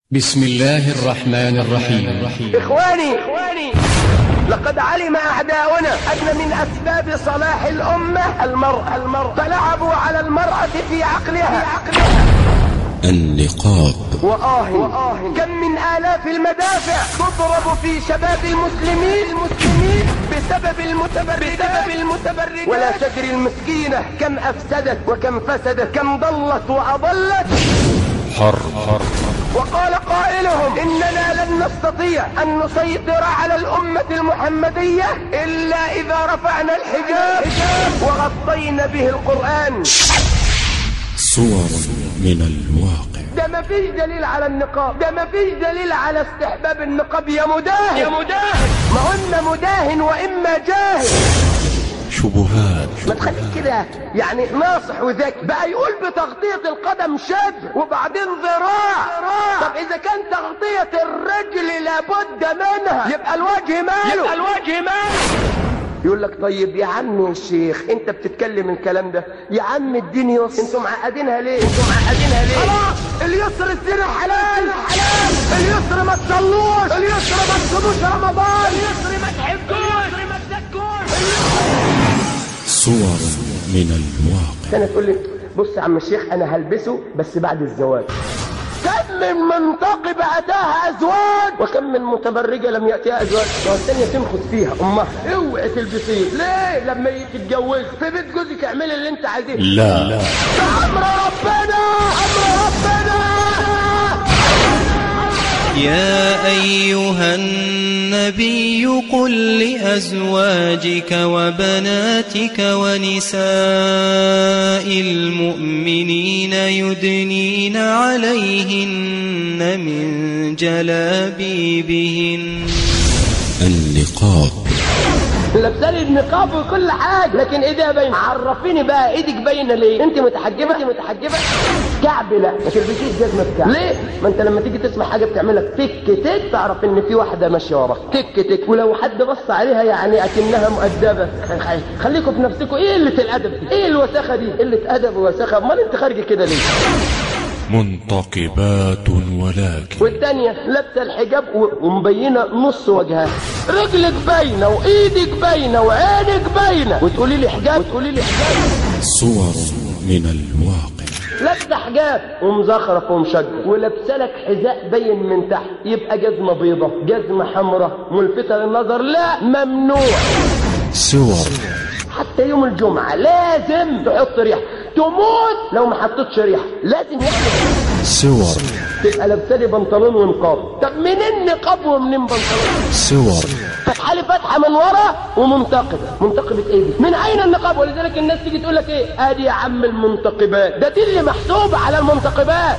بسم الله الرحمن الرحيم إخواني لقد علم أعداؤنا أن من أسباب صلاح الأمة المرأة المرأة فلعبوا على المرأة في عقلها, في عقلها النقاب وآه وآه كم من آلاف المدافع تضرب في شباب المسلمين المسلمين بسبب المتبرج بسبب المتبرج ولا تدري المسكينة كم أفسدت وكم فسدت كم ضلت وأضلت حر حر وقال قائلهم إننا لن نستطيع أن نسيطر على الأمة المحمدية إلا إذا رفعنا الحجاب وغطينا به القرآن صور من الواقع ده ما فيش دليل على النقاب ده ما فيش دليل على استحباب النقاب يا مداهن يا مداهن ما قلنا مداهن وإما جاهل شبهات ما تخليك كده يعني ناصح وذكي بقى يقول بتغطية القدم شبه وبعدين ذراع طب إذا كان تغطية الرجل لابد منها يبقى الوجه ماله يبقى الوجه ماله يقول لك طيب يا عم الشيخ انت بتتكلم الكلام ده يا عم الدين يسر انتوا معقدينها ليه انتوا معقدينها ليه خلاص اليسر الزنا حلال حلال اليسر ما تصلوش اليسر ما تصوموش رمضان اليسر ما تحبوش اليسر ما تزكوش صور من الواقع سنة تقول لي بص يا عم الشيخ انا هلبسه بس بعد الزواج كم من منتقب اتاها ازواج وكم من متبرجه لم ياتيها ازواج والثانيه تنخذ فيها امها اوعي تلبسيه ليه لما تتجوز في بيت جوزك اعملي اللي انت عايزاه لا لا ده امر ربنا امر ربنا يا أيها النبي قل لأزواجك وبناتك ونساء المؤمنين يدنين عليهن من جلابيبهن النقاب لابسالي النقاب وكل حاجه لكن ايديها باينه عرفيني بقى ايدك باينه ليه انت متحجبه انت متحجبه كعب لا ما تلبسيش جزمه بكعب ليه ما انت لما تيجي تسمع حاجه بتعملك تك تك تعرف ان في واحده ماشيه وراك تك تك ولو حد بص عليها يعني اكنها مؤدبه خليكم في نفسكم ايه قله الادب دي ايه الوساخه دي قله ادب ووساخه امال انت خارجه كده ليه منتقبات ولكن والتانية لابسة الحجاب و- ومبينة نص وجهها رجلك باينة وايدك باينة وعينك باينة وتقولي لي حجاب وتقولي لي حجاب صور من الواقع لابسه حجاب ومزخرف ومشجر ولابسه لك حذاء باين من تحت يبقى جزمه بيضه جزمه حمراء ملفته للنظر لا ممنوع صور حتى يوم الجمعه لازم تحط ريحه تموت لو ما حطيتش ريحه لازم يعني صور تبقى لابسه لي بنطلون ونقاب طب منين نقاب ومنين بنطلون صور فتحه لي فتحه من ورا ومنتقبه منتقبه ايه دي من اين النقاب ولذلك الناس تيجي تقول لك ايه ادي يا عم المنتقبات ده دي اللي محسوبه على المنتقبات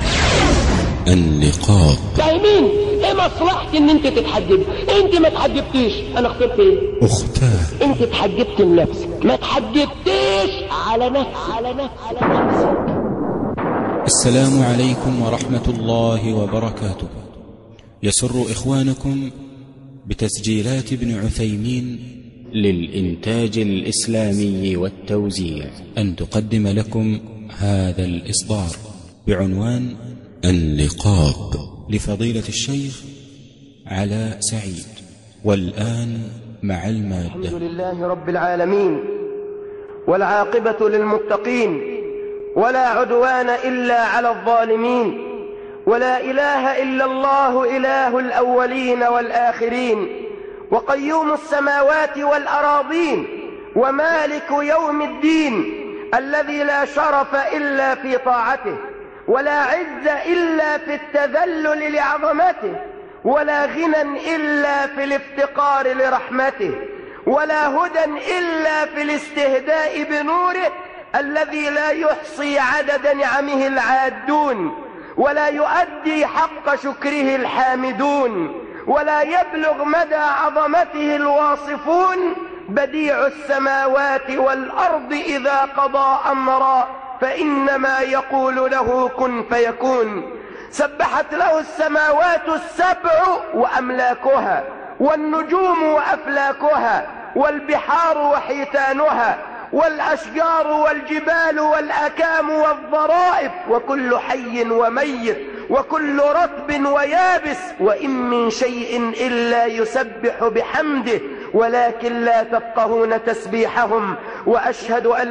النقاب فاهمين ايه مصلحتي ان انت تتحجبي انت ما تحجبتيش انا اخترت ايه أختاه انت اتحجبت لنفسك ما تحجبتيش على نفسك على نفسك على نفسك السلام عليكم ورحمة الله وبركاته يسر إخوانكم بتسجيلات ابن عثيمين للإنتاج الإسلامي والتوزيع أن تقدم لكم هذا الإصدار بعنوان النقاب لفضيلة الشيخ علاء سعيد والآن مع المادة الحمد لله رب العالمين والعاقبة للمتقين ولا عدوان إلا على الظالمين ولا إله إلا الله إله الأولين والآخرين وقيوم السماوات والأراضين ومالك يوم الدين الذي لا شرف إلا في طاعته ولا عز إلا في التذلل لعظمته ولا غنى إلا في الافتقار لرحمته ولا هدى إلا في الاستهداء بنوره الذي لا يحصي عدد نعمه العادون ولا يؤدي حق شكره الحامدون ولا يبلغ مدى عظمته الواصفون بديع السماوات والأرض إذا قضى أمرا فإنما يقول له كن فيكون سبحت له السماوات السبع وأملاكها والنجوم وأفلاكها والبحار وحيتانها والأشجار والجبال والأكام والضرائب وكل حي وميت وكل رطب ويابس وإن من شيء إلا يسبح بحمده ولكن لا تفقهون تسبيحهم وأشهد أن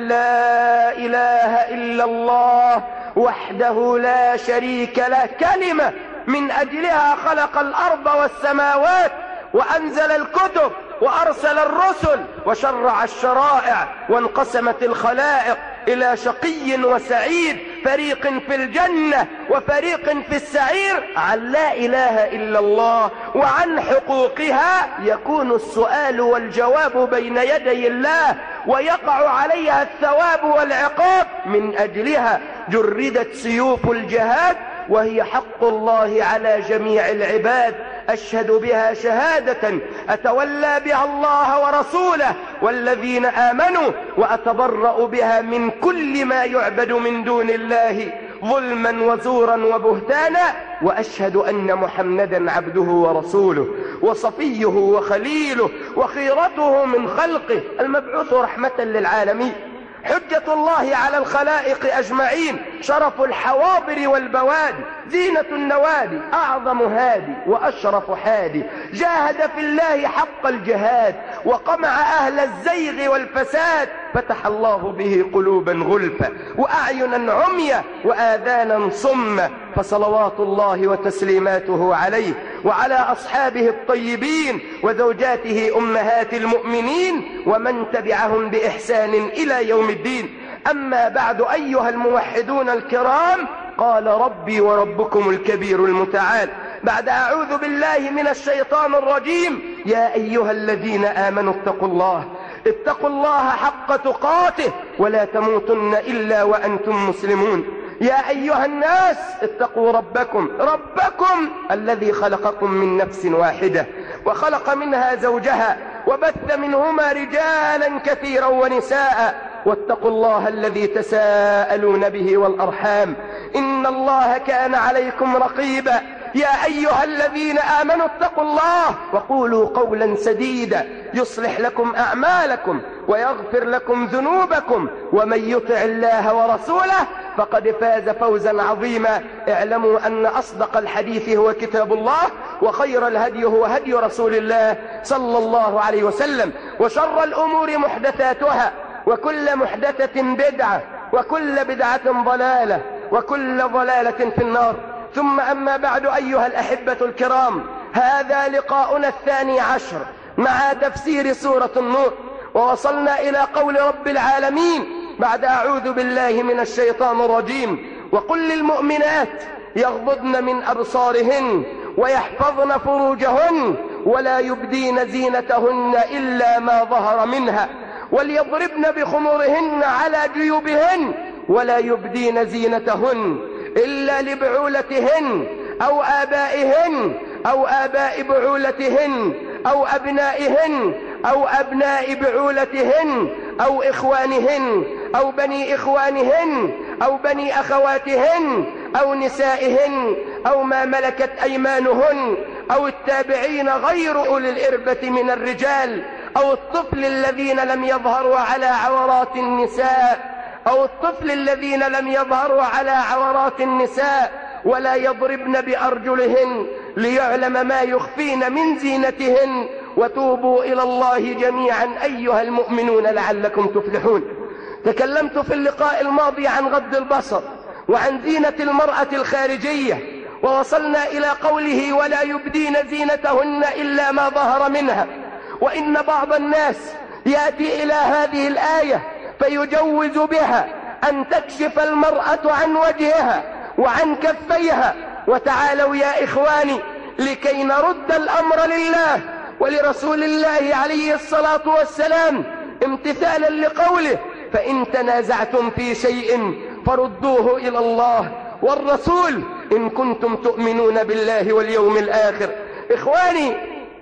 لا إله إلا الله وحده لا شريك له كلمة من أجلها خلق الأرض والسماوات وأنزل الكتب وأرسل الرسل وشرع الشرائع وانقسمت الخلائق إلى شقي وسعيد فريق في الجنة وفريق في السعير عن لا إله إلا الله وعن حقوقها يكون السؤال والجواب بين يدي الله ويقع عليها الثواب والعقاب من أجلها جردت سيوف الجهاد وهي حق الله على جميع العباد أشهد بها شهادة أتولى بها الله ورسوله والذين آمنوا وأتبرأ بها من كل ما يعبد من دون الله ظلما وزورا وبهتانا وأشهد أن محمدا عبده ورسوله وصفيه وخليله وخيرته من خلقه المبعوث رحمة للعالمين حجة الله على الخلائق أجمعين شرف الحواضر والبوادي زينة النوادي أعظم هادي وأشرف حادي جاهد في الله حق الجهاد وقمع أهل الزيغ والفساد فتح الله به قلوبا غلفا وأعينا عميا وآذانا صما فصلوات الله وتسليماته عليه وعلى أصحابه الطيبين وزوجاته أمهات المؤمنين ومن تبعهم بإحسان إلى يوم الدين أما بعد أيها الموحدون الكرام قال ربي وربكم الكبير المتعال بعد أعوذ بالله من الشيطان الرجيم يا أيها الذين آمنوا اتقوا الله اتقوا الله حق تقاته ولا تموتن إلا وأنتم مسلمون يا أيها الناس اتقوا ربكم ربكم الذي خلقكم من نفس واحدة وخلق منها زوجها وبث منهما رجالا كثيرا ونساء واتقوا الله الذي تساءلون به والأرحام إن الله كان عليكم رقيبا يا أيها الذين آمنوا اتقوا الله وقولوا قولا سديدا يصلح لكم أعمالكم ويغفر لكم ذنوبكم ومن يطع الله ورسوله فقد فاز فوزا عظيما اعلموا أن أصدق الحديث هو كتاب الله وخير الهدي هو هدي رسول الله صلى الله عليه وسلم وشر الأمور محدثاتها وكل محدثة بدعة وكل بدعة ضلالة وكل ضلالة في النار ثم أما بعد أيها الأحبة الكرام هذا لقاؤنا الثاني عشر مع تفسير سورة النور ووصلنا إلى قول رب العالمين بعد أعوذ بالله من الشيطان الرجيم وقل للمؤمنات يغضضن من أبصارهن ويحفظن فروجهن ولا يبدين زينتهن إلا ما ظهر منها وليضربن بخمرهن على جيوبهن ولا يبدين زينتهن إلا لبعولتهن أو آبائهن أو آباء بعولتهن أو أبنائهن أو أبناء بعولتهن أو إخوانهن أو بني إخوانهن أو بني أخواتهن أو نسائهن أو ما ملكت أيمانهن أو التابعين غير أولي الإربة من الرجال أو الطفل الذين لم يظهروا على عورات النساء أو الطفل الذين لم يظهروا على عورات النساء ولا يضربن بأرجلهن ليعلم ما يخفين من زينتهن وتوبوا إلى الله جميعا أيها المؤمنون لعلكم تفلحون تكلمت في اللقاء الماضي عن غض البصر وعن زينة المرأة الخارجية ووصلنا إلى قوله ولا يبدين زينتهن إلا ما ظهر منها وإن بعض الناس يأتي إلى هذه الآية فيجوز بها أن تكشف المرأة عن وجهها وعن كفيها وتعالوا يا إخواني لكي نرد الأمر لله ولرسول الله عليه الصلاة والسلام امتثالا لقوله فإن تنازعتم في شيء فردوه إلى الله والرسول إن كنتم تؤمنون بالله واليوم الآخر إخواني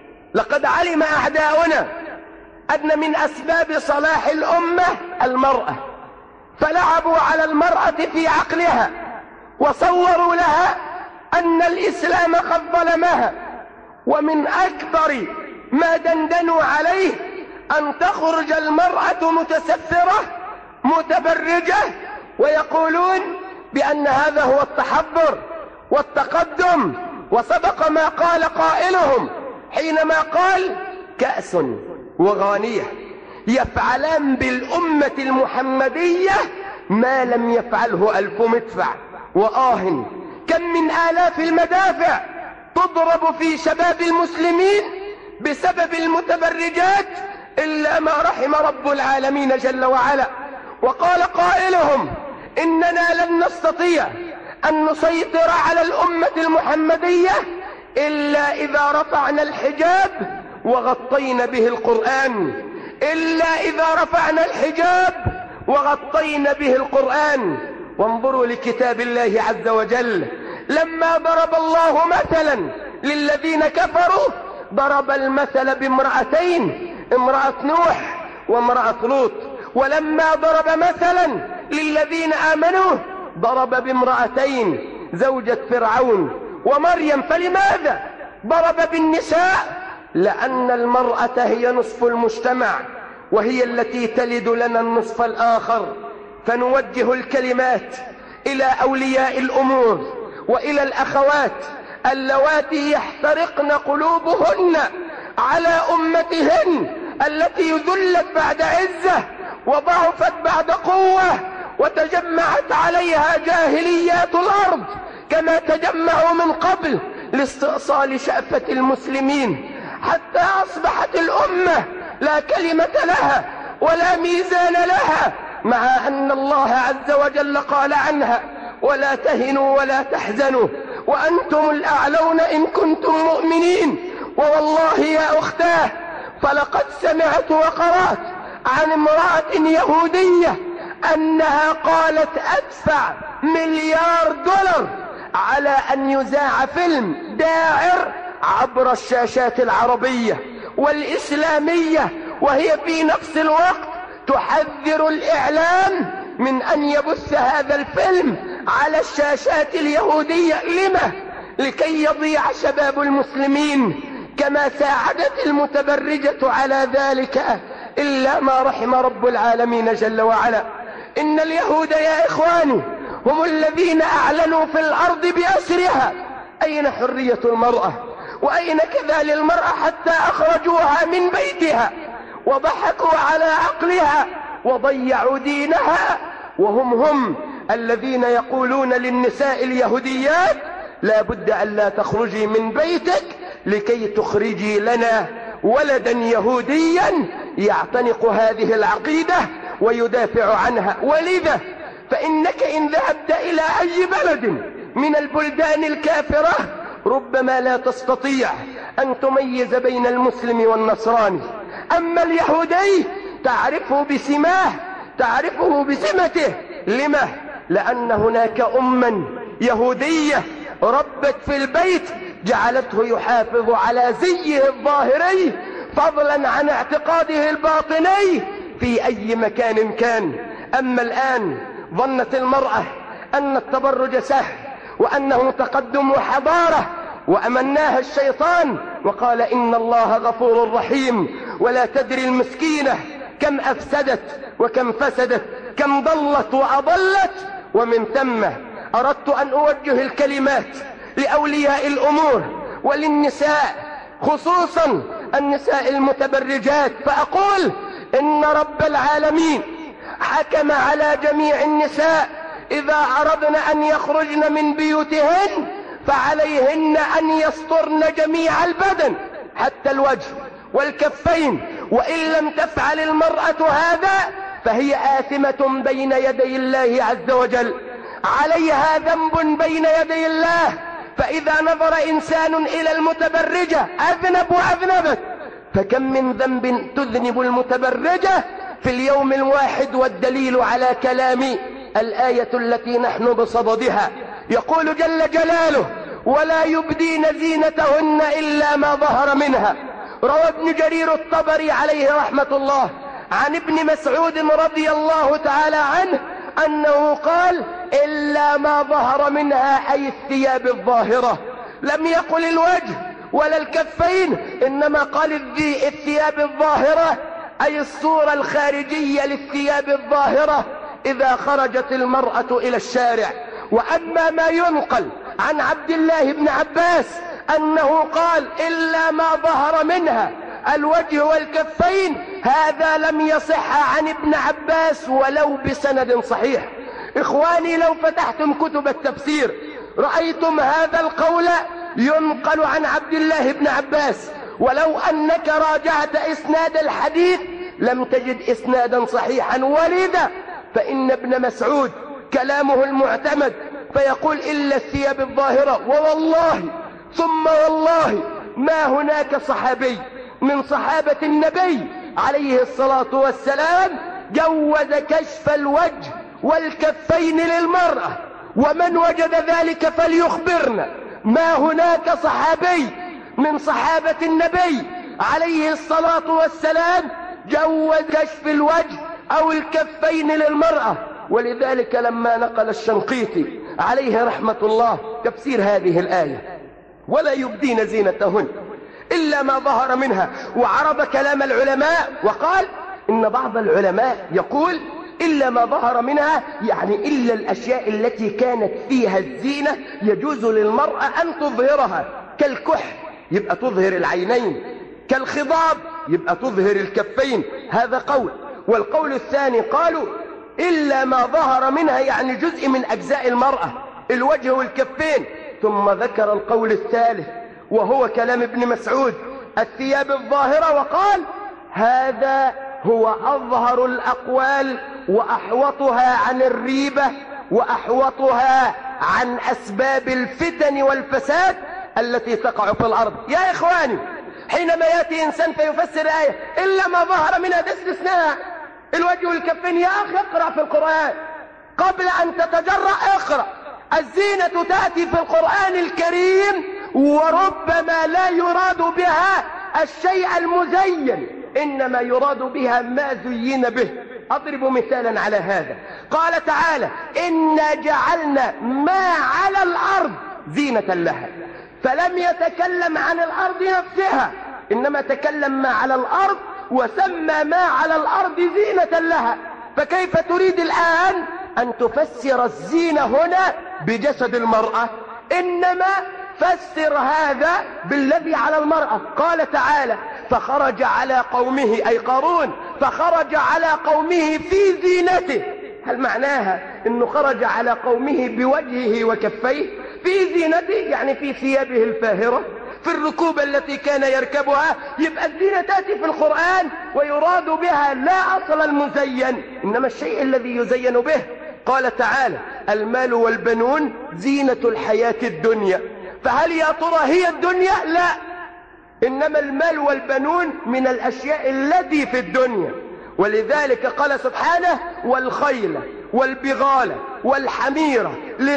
لقد علم أعداؤنا أن من أسباب صلاح الأمة المرأة فلعبوا على المرأة في عقلها وصوروا لها أن الإسلام قد ظلمها ومن أكبر ما دندنوا عليه أن تخرج المرأة متسفرة متبرجة ويقولون بأن هذا هو التحضر والتقدم وصدق ما قال قائلهم حينما قال كأس وغانية يفعلان بالأمة المحمدية ما لم يفعله ألف مدفع وآه كم من آلاف المدافع تضرب في شباب المسلمين بسبب المتبرجات إلا ما رحم رب العالمين جل وعلا وقال قائلهم إننا لن نستطيع أن نسيطر على الأمة المحمدية إلا إذا رفعنا الحجاب وغطينا به القرآن إلا إذا رفعنا الحجاب وغطينا به القرآن وانظروا لكتاب الله عز وجل لما ضرب الله مثلا للذين كفروا ضرب المثل بامرأتين امرأة نوح وامرأة لوط ولما ضرب مثلا للذين آمنوا ضرب بامرأتين زوجة فرعون ومريم فلماذا ضرب بالنساء لأن المرأة هي نصف المجتمع وهي التي تلد لنا النصف الآخر فنوجه الكلمات إلى أولياء الأمور وإلى الأخوات اللواتي يحترقن قلوبهن على أمتهن التي ذلت بعد عزة وضعفت بعد قوة وتجمعت عليها جاهليات الأرض كما تجمعوا من قبل لاستئصال شأفة المسلمين حتى أصبحت الأمة لا كلمة لها ولا ميزان لها مع أن الله عز وجل قال عنها ولا تهنوا ولا تحزنوا وأنتم الأعلون إن كنتم مؤمنين ووالله يا أختاه فلقد سمعت وقرأت عن امرأة يهودية أنها قالت أدفع مليار دولار على أن يذاع فيلم داعر عبر الشاشات العربية والإسلامية وهي في نفس الوقت تحذر الإعلام من أن يبث هذا الفيلم على الشاشات اليهودية لما؟ لكي يضيع شباب المسلمين كما ساعدت المتبرجة على ذلك إلا ما رحم رب العالمين جل وعلا إن اليهود يا إخواني هم الذين أعلنوا في الأرض بأسرها أين حرية المرأة وأين كذا للمرأة حتى أخرجوها من بيتها وضحكوا على عقلها وضيعوا دينها وهم هم الذين يقولون للنساء اليهوديات لا بد أن لا تخرجي من بيتك لكي تخرجي لنا ولدا يهوديا يعتنق هذه العقيدة ويدافع عنها ولذا فإنك إن ذهبت إلى أي بلد من البلدان الكافرة ربما لا تستطيع أن تميز بين المسلم والنصراني أما اليهودي تعرفه بسماه تعرفه بسمته لما لأن هناك أما يهودية ربت في البيت جعلته يحافظ على زيه الظاهري فضلا عن اعتقاده الباطني في أي مكان كان أما الآن ظنت المرأة أن التبرج سهل وأنه تقدم وحضارة وأمناها الشيطان وقال إن الله غفور رحيم ولا تدري المسكينة كم أفسدت وكم فسدت كم ضلت وأضلت ومن ثم أردت أن أوجه الكلمات لأولياء الأمور وللنساء خصوصا النساء المتبرجات فأقول إن رب العالمين حكم على جميع النساء إذا أردن أن يخرجن من بيوتهن فعليهن أن يسطرن جميع البدن حتى الوجه والكفين وإن لم تفعل المرأة هذا فهي آثمة بين يدي الله عز وجل عليها ذنب بين يدي الله فإذا نظر إنسان إلى المتبرجة أذنب وأذنبت فكم من ذنب تذنب المتبرجة في اليوم الواحد والدليل على كلامي الآية التي نحن بصددها يقول جل جلاله ولا يبدين زينتهن إلا ما ظهر منها روى ابن جرير الطبري عليه رحمة الله عن ابن مسعود رضي الله تعالى عنه أنه قال إلا ما ظهر منها أي الثياب الظاهرة لم يقل الوجه ولا الكفين إنما قال الثياب الظاهرة أي الصورة الخارجية للثياب الظاهرة إذا خرجت المرأة إلى الشارع وأما ما ينقل عن عبد الله بن عباس أنه قال إلا ما ظهر منها الوجه والكفين هذا لم يصح عن ابن عباس ولو بسند صحيح إخواني لو فتحتم كتب التفسير رأيتم هذا القول ينقل عن عبد الله بن عباس ولو أنك راجعت إسناد الحديث لم تجد إسنادا صحيحا ولذا فإن ابن مسعود كلامه المعتمد فيقول إلا الثياب الظاهرة ووالله ثم والله ما هناك صحابي من صحابة النبي عليه الصلاة والسلام جوز كشف الوجه والكفين للمرأة ومن وجد ذلك فليخبرنا ما هناك صحابي من صحابة النبي عليه الصلاة والسلام جوز كشف الوجه او الكفين للمرأة ولذلك لما نقل الشنقيطي عليه رحمة الله تفسير هذه الآية ولا يبدين زينتهن إلا ما ظهر منها وعرض كلام العلماء وقال إن بعض العلماء يقول إلا ما ظهر منها يعني إلا الأشياء التي كانت فيها الزينة يجوز للمرأة أن تظهرها كالكحل يبقى تظهر العينين كالخضاب يبقى تظهر الكفين هذا قول والقول الثاني قالوا إلا ما ظهر منها يعني جزء من أجزاء المرأة الوجه والكفين ثم ذكر القول الثالث وهو كلام ابن مسعود الثياب الظاهرة وقال هذا هو أظهر الأقوال وأحوطها عن الريبة وأحوطها عن أسباب الفتن والفساد التي تقع في الأرض يا إخواني حينما يأتي إنسان فيفسر آية إلا ما ظهر منها ده استثناء الوجه والكفين يا أخي اقرأ في القرآن قبل أن تتجرأ اقرأ الزينة تأتي في القرآن الكريم وربما لا يراد بها الشيء المزين إنما يراد بها ما زين به أضرب مثالا على هذا قال تعالى إنا جعلنا ما على الأرض زينة لها فلم يتكلم عن الأرض نفسها إنما تكلم ما على الأرض وسمى ما على الأرض زينة لها فكيف تريد الآن أن تفسر الزينة هنا بجسد المرأة إنما فسر هذا بالذي على المرأة قال تعالى فخرج على قومه أي قارون فخرج على قومه في زينته هل معناها انه خرج على قومه بوجهه وكفيه في زينته يعني في ثيابه الفاهرة في الركوب التي كان يركبها يبقى الزينة تأتي في القرآن ويراد بها لا أصل المزين إنما الشيء الذي يزين به قال تعالى المال والبنون زينة الحياة الدنيا فهل يا ترى هي الدنيا لا إنما المال والبنون من الأشياء التي في الدنيا ولذلك قال سبحانه والخيل والبغال والحميرة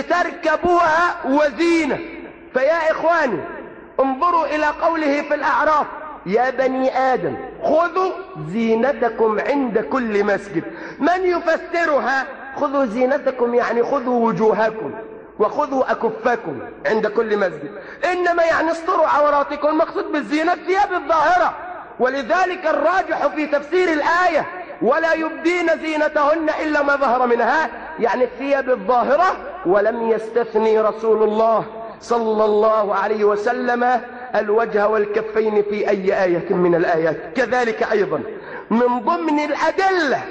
لتركبوها وزينة فيا إخواني انظروا إلى قوله في الأعراف يا بني آدم خذوا زينتكم عند كل مسجد من يفسرها خذوا زينتكم يعني خذوا وجوهكم وخذوا أكفكم عند كل مسجد إنما يعني استروا عوراتكم المقصود بالزينة الثياب الظاهرة ولذلك الراجح في تفسير الآية ولا يبدين زينتهن إلا ما ظهر منها يعني الثياب الظاهرة ولم يستثني رسول الله صلى الله عليه وسلم الوجه والكفين في أي آية من الآيات كذلك أيضا من ضمن الأدلة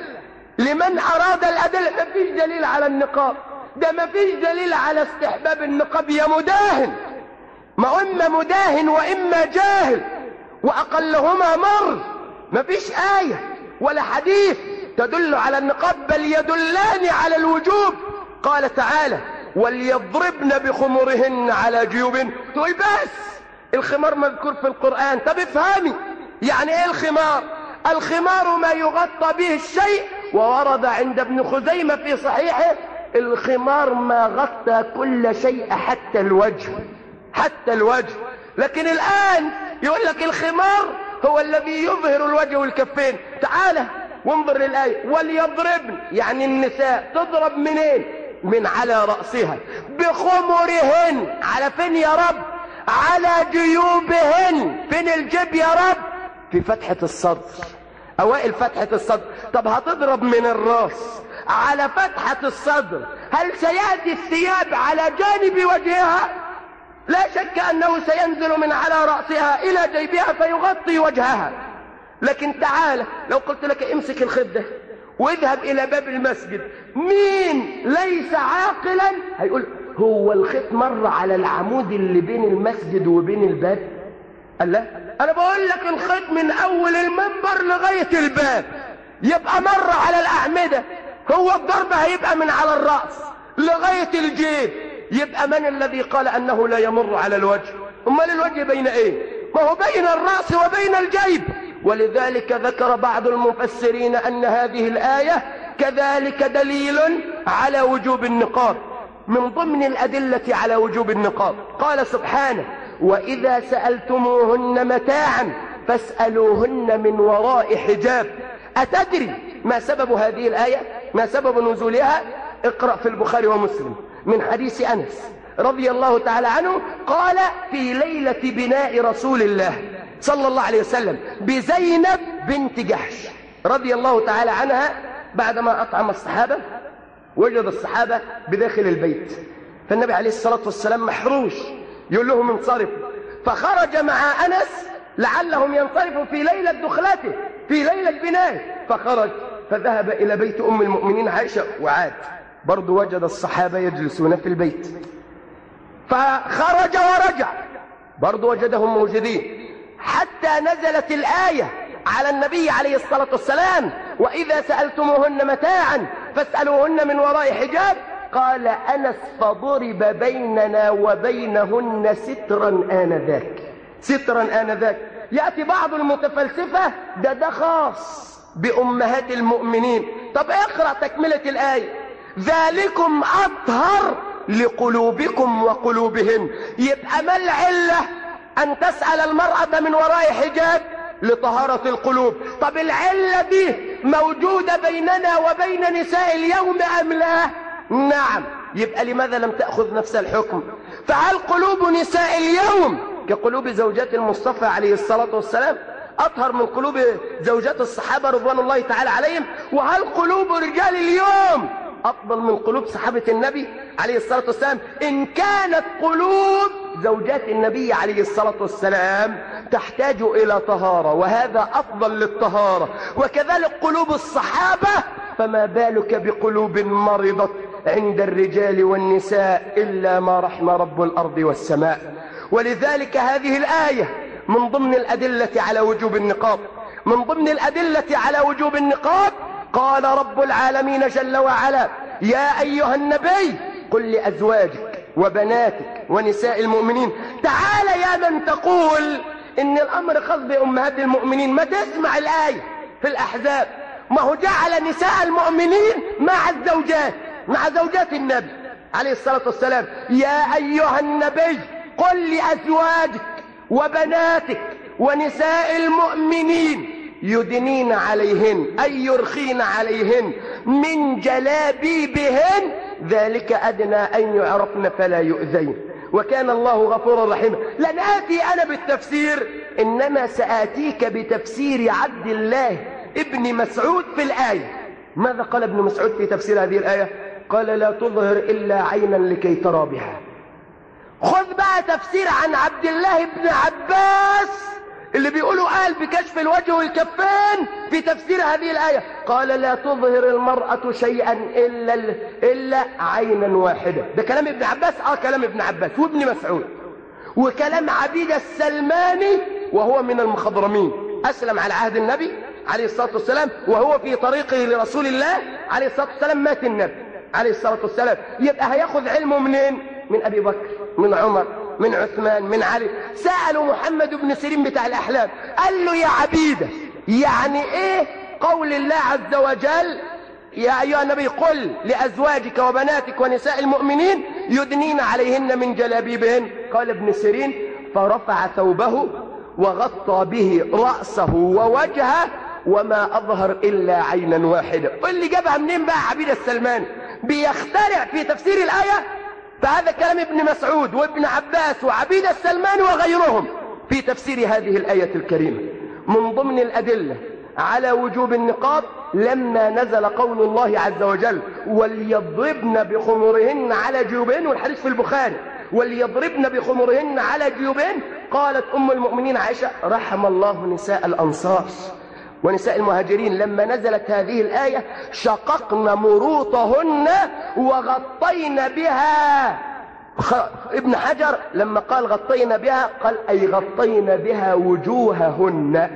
لمن أراد الأدلة ما فيش دليل على النقاب ده ما فيش دليل على استحباب النقاب يا مداهن ما إما مداهن وإما جاهل وأقلهما مر ما فيش آية ولا حديث تدل على النقاب بل يدلان على الوجوب قال تعالى وليضربن بخمرهن على جيوبهن تقول بس الخمار مذكور في القرآن طب افهمي يعني ايه الخمار الخمار ما يغطى به الشيء وورد عند ابن خزيمة في صحيحه الخمار ما غطى كل شيء حتى الوجه حتى الوجه لكن الآن يقول لك الخمار هو الذي يظهر الوجه والكفين تعالى وانظر للآية وليضربن يعني النساء تضرب منين من على رأسها بخمرهن على فين يا رب على جيوبهن فين الجيب يا رب في فتحة الصدر اوائل فتحة الصدر طب هتضرب من الراس على فتحة الصدر هل سيأتي الثياب على جانب وجهها لا شك أنه سينزل من على رأسها إلى جيبها فيغطي وجهها لكن تعال لو قلت لك امسك الخيط ده واذهب إلى باب المسجد مين ليس عاقلا هيقول هو الخيط مر على العمود اللي بين المسجد وبين الباب قال لا أنا بقول لك الخيط من أول المنبر لغاية الباب يبقى مر على الأعمدة هو الضرب هيبقى من على الرأس لغاية الجيب يبقى من الذي قال أنه لا يمر على الوجه أمال الوجه بين إيه ما هو بين الرأس وبين الجيب ولذلك ذكر بعض المفسرين أن هذه الآية كذلك دليل على وجوب النقاب من ضمن الأدلة على وجوب النقاب قال سبحانه وإذا سألتموهن متاعا فاسألوهن من وراء حجاب أتدري ما سبب هذه الآية ما سبب نزولها اقرأ في البخاري ومسلم من حديث أنس رضي الله تعالى عنه قال في ليلة بناء رسول الله صلى الله عليه وسلم بزينب بنت جحش رضي الله تعالى عنها بعدما أطعم الصحابة وجد الصحابة بداخل البيت فالنبي عليه الصلاة والسلام محروش يقول لهم انصرفوا فخرج مع أنس لعلهم ينصرفوا في ليلة دخلته في ليلة بنائه فخرج فذهب إلى بيت أم المؤمنين عائشة وعاد برضو وجد الصحابة يجلسون في البيت فخرج ورجع برضو وجدهم موجودين حتى نزلت الآية على النبي عليه الصلاة والسلام وإذا سألتموهن متاعا فاسألوهن من وراء حجاب قال أنس فضرب بيننا وبينهن سترا آنذاك سترا آنذاك يأتي بعض المتفلسفة ده ده خاص بأمهات المؤمنين طب اقرأ تكملة الآية ذلكم أطهر لقلوبكم وقلوبهن يبقى ما العلة أن تسأل المرأة من وراء حجاب لطهارة القلوب طب العلة دي موجودة بيننا وبين نساء اليوم أم لا نعم يبقى لماذا لم تأخذ نفس الحكم فهل قلوب نساء اليوم كقلوب زوجات المصطفى عليه الصلاة والسلام أطهر من قلوب زوجات الصحابة رضوان الله تعالى عليهم وهل قلوب رجال اليوم أفضل من قلوب صحابة النبي عليه الصلاة والسلام إن كانت قلوب زوجات النبي عليه الصلاة والسلام تحتاج إلى طهارة وهذا أفضل للطهارة وكذلك قلوب الصحابة فما بالك بقلوب مرضت عند الرجال والنساء إلا ما رحم رب الأرض والسماء ولذلك هذه الآية من ضمن الأدلة على وجوب النقاب من ضمن الأدلة على وجوب النقاب قال رب العالمين جل وعلا يا أيها النبي قل لأزواجك وبناتك ونساء المؤمنين تعال يا من تقول إن الأمر خاص بأمهات المؤمنين ما تسمع الآية في الأحزاب ما هو جعل نساء المؤمنين مع الزوجات مع زوجات النبي عليه الصلاة والسلام يا أيها النبي قل لأزواجك وبناتك ونساء المؤمنين يدنين عليهن أي يرخين عليهن من جلابيبهن ذلك أدنى أن يعرفن فلا يؤذين وكان الله غفورا رحيما لن آتي أنا بالتفسير إنما سآتيك بتفسير عبد الله ابن مسعود في الآية ماذا قال ابن مسعود في تفسير هذه الآية قال لا تظهر إلا عينا لكي ترى بها خذ بقى تفسير عن عبد الله بن عباس اللي بيقولوا قال بكشف الوجه والكفين في تفسير هذه الآية قال لا تظهر المرأة شيئا إلا, إلا عينا واحدة ده كلام ابن عباس آه كلام ابن عباس وابن مسعود وكلام عبيد السلماني وهو من المخضرمين أسلم على عهد النبي عليه الصلاة والسلام وهو في طريقه لرسول الله عليه الصلاة والسلام مات النبي عليه الصلاة والسلام يبقى هياخذ علمه منين من أبي بكر من عمر من عثمان من علي سألوا محمد بن سيرين بتاع الأحلام قال له يا عبيدة يعني ايه قول الله عز وجل يا أيها النبي قل لأزواجك وبناتك ونساء المؤمنين يدنين عليهن من جلابيبهن قال ابن سيرين فرفع ثوبه وغطى به رأسه ووجهه وما أظهر إلا عينا واحدة قل لي جابها منين بقى عبيد السلمان بيخترع في تفسير الآية فهذا كلام ابن مسعود وابن عباس وعبيد السلمان وغيرهم في تفسير هذه الآية الكريمة من ضمن الأدلة على وجوب النقاب لما نزل قول الله عز وجل وليضربن بخمرهن على جيوبهن والحديث في البخاري وليضربن بخمرهن على جيوبهن قالت أم المؤمنين عائشة رحم الله نساء الأنصار ونساء المهاجرين لما نزلت هذه الآية شققن مروطهن وغطين بها خ... ابن حجر لما قال غطينا بها قال أي غطينا بها وجوههن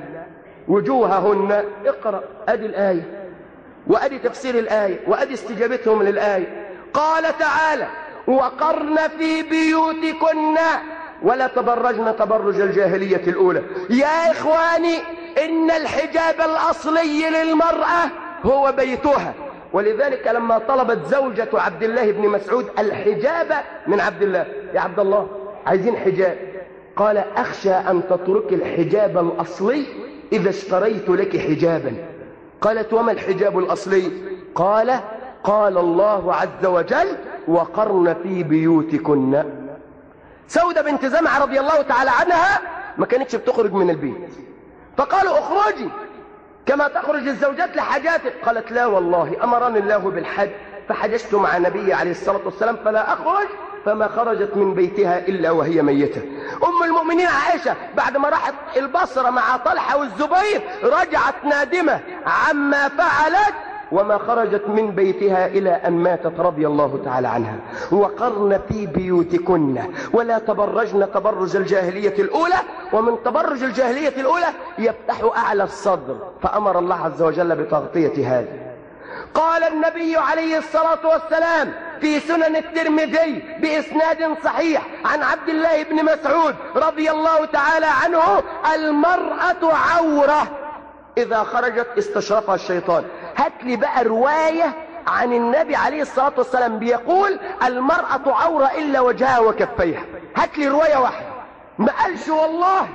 وجوههن اقرأ أدي الآية وأدي تفسير الآية وأدي استجابتهم للآية قال تعالى وقرن في بيوتكن ولا تبرجن تبرج الجاهلية الأولى يا إخواني إن الحجاب الأصلي للمرأة هو بيتها ولذلك لما طلبت زوجة عبد الله بن مسعود الحجاب من عبد الله يا عبد الله عايزين حجاب قال أخشى أن تترك الحجاب الأصلي إذا اشتريت لك حجابا قالت وما الحجاب الأصلي قال قال الله عز وجل وقرن في بيوتكن سودة بنت زمعة رضي الله تعالى عنها ما كانتش بتخرج من البيت فقالوا اخرجي كما تخرج الزوجات لحاجاتك قالت لا والله أمرني الله بالحج فحججت مع النبي عليه الصلاة والسلام فلا أخرج فما خرجت من بيتها إلا وهي ميتة أم المؤمنين عائشة بعد ما راحت البصرة مع طلحة والزبير رجعت نادمة عما فعلت وما خرجت من بيتها إلى أن ماتت رضي الله تعالى عنها وقرن في بيوتكن ولا تبرجن تبرج الجاهلية الأولى ومن تبرج الجاهلية الأولى يفتح أعلى الصدر فأمر الله عز وجل بتغطية هذا قال النبي عليه الصلاة والسلام في سنن الترمذي بإسناد صحيح عن عبد الله بن مسعود رضي الله تعالى عنه المرأة عورة إذا خرجت استشرفها الشيطان هات لي بقى رواية عن النبي عليه الصلاة والسلام بيقول المرأة عورة إلا وجهها وكفيها هات لي رواية واحدة ما قالش والله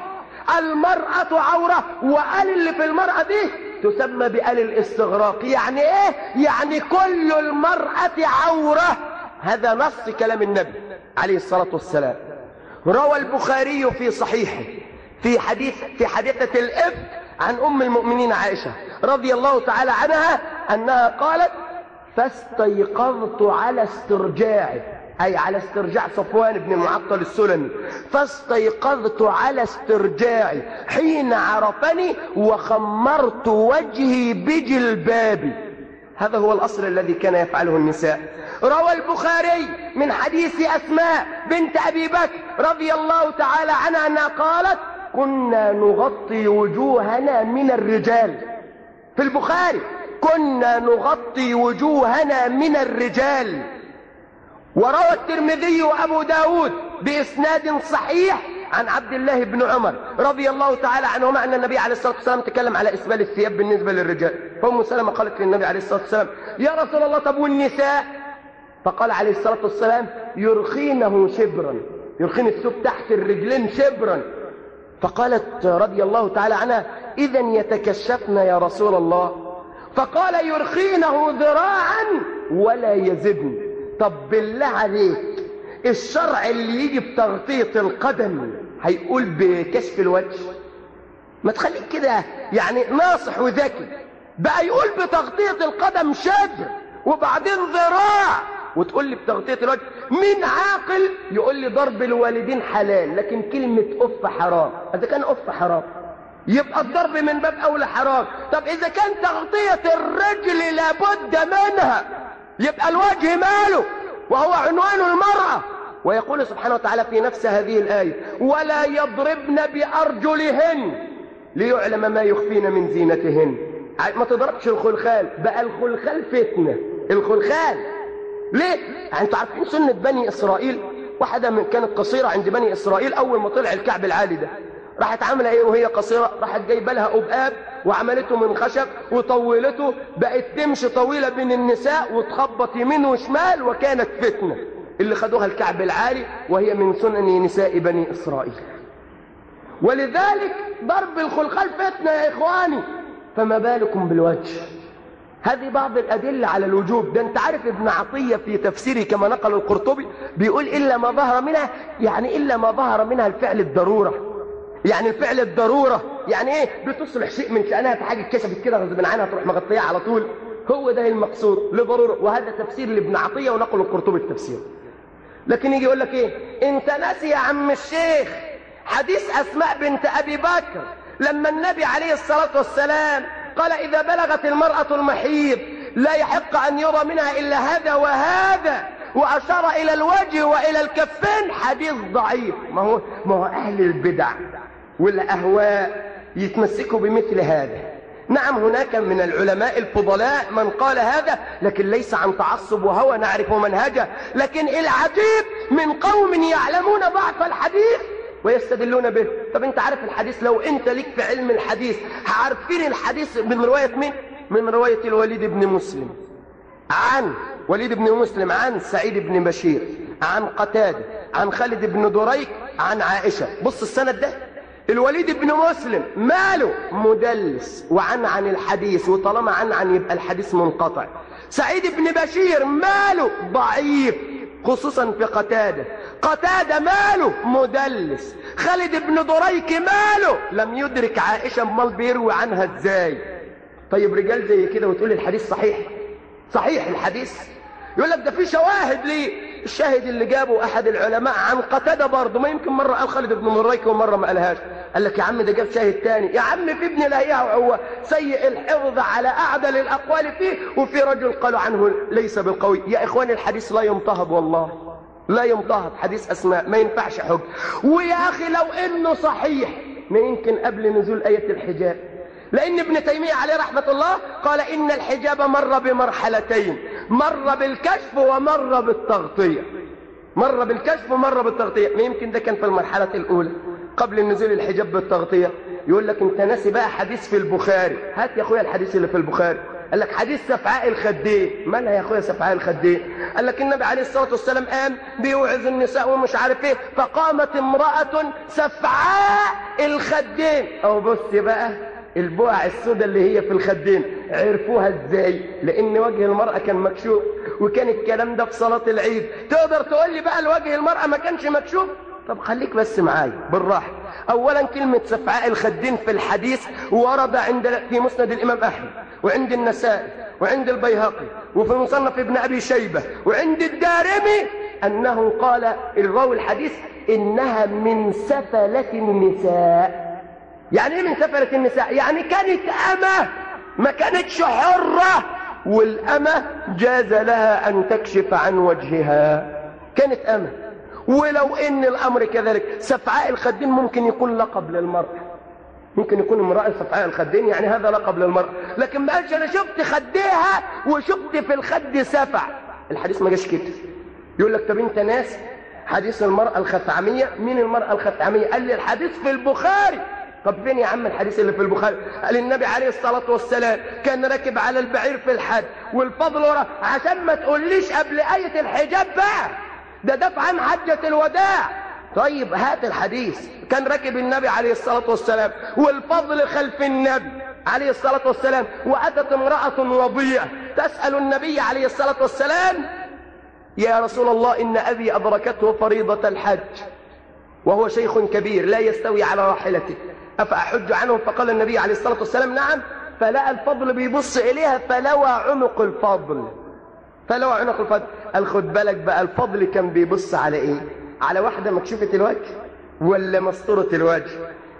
المرأة عورة وقال اللي في المرأة دي تسمى بقال الاستغراق يعني ايه يعني كل المرأة عورة هذا نص كلام النبي عليه الصلاة والسلام روى البخاري في صحيحه في حديث في حديثة الإفك عن أم المؤمنين عائشة رضي الله تعالى عنها أنها قالت فاستيقظت على استرجاعه أي على استرجاع صفوان بن المعطل السلمي فاستيقظت على استرجاعي حين عرفني وخمرت وجهي بجلبابي هذا هو الأصل الذي كان يفعله النساء روى البخاري من حديث أسماء بنت أبي بكر رضي الله تعالى عنها أنها قالت كنا نغطي وجوهنا من الرجال في البخاري كنا نغطي وجوهنا من الرجال وروى الترمذي وأبو داود بإسناد صحيح عن عبد الله بن عمر رضي الله تعالى عنهما أن النبي عليه الصلاة والسلام تكلم على إسبال الثياب بالنسبة للرجال فأم سلمة قالت للنبي عليه الصلاة والسلام يا رسول الله طب والنساء فقال عليه الصلاة والسلام يرخينه شبرا يرخين الثوب تحت الرجلين شبرا فقالت رضي الله تعالى عنها إذا يتكشفن يا رسول الله فقال يرخينه ذراعا ولا يزدن طب بالله عليك الشرع اللي يجي بتغطية القدم هيقول بكشف الوجه ما تخليك كده يعني ناصح وذكي بقى يقول بتغطية القدم شبر وبعدين ذراع وتقول لي بتغطية الوجه مين عاقل يقول لي ضرب الوالدين حلال لكن كلمة أف حرام إذا كان أف حرام يبقى الضرب من باب أولى حرام طب إذا كان تغطية الرجل لابد منها يبقى الوجه ماله وهو عنوان المرأة ويقول سبحانه وتعالى في نفس هذه الآية ولا يضربن بأرجلهن ليعلم ما يخفين من زينتهن ما تضربش الخلخال بقى الخلخال فتنة الخلخال ليه؟ يعني انتوا عارفين سنة بني إسرائيل واحدة من كانت قصيرة عند بني إسرائيل أول ما طلع الكعب العالي ده راحت عاملة ايه وهي قصيرة راحت جايبه لها أبقاب وعملته من خشب وطولته بقت تمشي طويلة بين النساء وتخبط يمين وشمال وكانت فتنة اللي خدوها الكعب العالي وهي من سنن نساء بني إسرائيل ولذلك ضرب الخلخال فتنة يا إخواني فما بالكم بالوجه هذه بعض الأدلة على الوجوب ده انت عارف ابن عطية في تفسيره كما نقل القرطبي بيقول إلا ما ظهر منها يعني إلا ما ظهر منها الفعل الضرورة يعني الفعل الضرورة يعني ايه بتصلح شيء من شأنها في حاجة كشفت كده غصب عنها تروح مغطية على طول هو ده المقصود لضرورة وهذا تفسير لابن عطية ونقل القرطبي التفسير لكن يجي يقول لك ايه انت ناسي يا عم الشيخ حديث اسماء بنت ابي بكر لما النبي عليه الصلاة والسلام قال اذا بلغت المرأة المحيض لا يحق ان يرى منها الا هذا وهذا واشار الى الوجه والى الكفين حديث ضعيف ما هو ما هو اهل البدع والاهواء يتمسكوا بمثل هذا نعم هناك من العلماء الفضلاء من قال هذا لكن ليس عن تعصب وهوى نعرف منهجه لكن العجيب من قوم يعلمون ضعف الحديث ويستدلون به طب انت عارف الحديث لو انت ليك في علم الحديث عارفين الحديث من رواية مين من رواية الوليد بن مسلم عن وليد بن مسلم عن سعيد بن بشير عن قتادة عن خالد بن دريك عن عائشة بص السند ده الوليد بن مسلم ماله مدلس وعن عن الحديث وطالما عن عن يبقى الحديث منقطع سعيد بن بشير ماله ضعيف خصوصا في قتادة قتادة ماله مدلس خالد بن دريك ماله لم يدرك عائشة امال بيروي عنها ازاي طيب رجال زي كده وتقول الحديث صحيح صحيح الحديث يقول لك ده في شواهد ليه الشاهد اللي جابه احد العلماء عن قتاده برضه ما يمكن مره قال خالد بن مريك ومره ما قالهاش قال لك يا عم ده جاب شاهد تاني يا عم في ابن لهيعه هو سيء الحفظ على اعدل الاقوال فيه وفي رجل قالوا عنه ليس بالقوي يا اخواني الحديث لا يمتهض والله لا يمتهض حديث اسماء ما ينفعش حج ويا اخي لو انه صحيح ما يمكن قبل نزول ايه الحجاب لأن ابن تيمية عليه رحمة الله قال إن الحجاب مر بمرحلتين مر بالكشف ومر بالتغطية مر بالكشف ومر بالتغطية ما يمكن ده كان في المرحلة الأولى قبل نزول الحجاب بالتغطية يقول لك انت ناسي بقى حديث في البخاري هات يا اخويا الحديث اللي في البخاري قال لك حديث سفعاء الخدين مالها يا اخويا سفعاء الخدين قال لك النبي عليه الصلاة والسلام قام بيوعظ النساء ومش عارف ايه فقامت امرأة سفعاء الخدين او بص بقى البقع السوداء اللي هي في الخدين عرفوها ازاي لان وجه المرأة كان مكشوف وكان الكلام ده في صلاة العيد تقدر تقول لي بقى الوجه المرأة ما كانش مكشوف طب خليك بس معايا بالراحة اولا كلمة سفعاء الخدين في الحديث ورد عند في مسند الامام احمد وعند النسائي وعند البيهقي وفي مصنف ابن ابي شيبة وعند الدارمي انه قال الراوي الحديث انها من سفلة النساء يعني ايه من سفلة النساء يعني كانت أمة ما كانتش حرة والأمة جاز لها أن تكشف عن وجهها كانت أمة ولو ان الامر كذلك سفعاء الخدين ممكن يكون لقب للمرأة ممكن يكون امرأة سفعاء الخدين يعني هذا لقب للمرأة لكن ما قالش انا شفت خديها وشفت في الخد سفع الحديث ما جاش كده يقول لك طب انت ناس حديث المرأة الخثعمية مين المرأة الخثعمية قال لي الحديث في البخاري طب فين يا عم الحديث اللي في البخاري قال النبي عليه الصلاة والسلام كان راكب على البعير في الحج والفضل ورا عشان ما تقوليش قبل آية الحجاب بقى ده دفع عن حجة الوداع طيب هات الحديث كان راكب النبي عليه الصلاة والسلام والفضل خلف النبي عليه الصلاة والسلام وأتت امرأة وضيئة تسأل النبي عليه الصلاة والسلام يا رسول الله إن أبي أدركته فريضة الحج وهو شيخ كبير لا يستوي على راحلته أفأحج عنه فقال النبي عليه الصلاة والسلام نعم فلقى الفضل بيبص إليها فلوى عنق الفضل فلوى عنق الفضل قال خد بالك بقى الفضل كان بيبص على إيه على واحدة مكشوفة الوجه ولا مستورة الوجه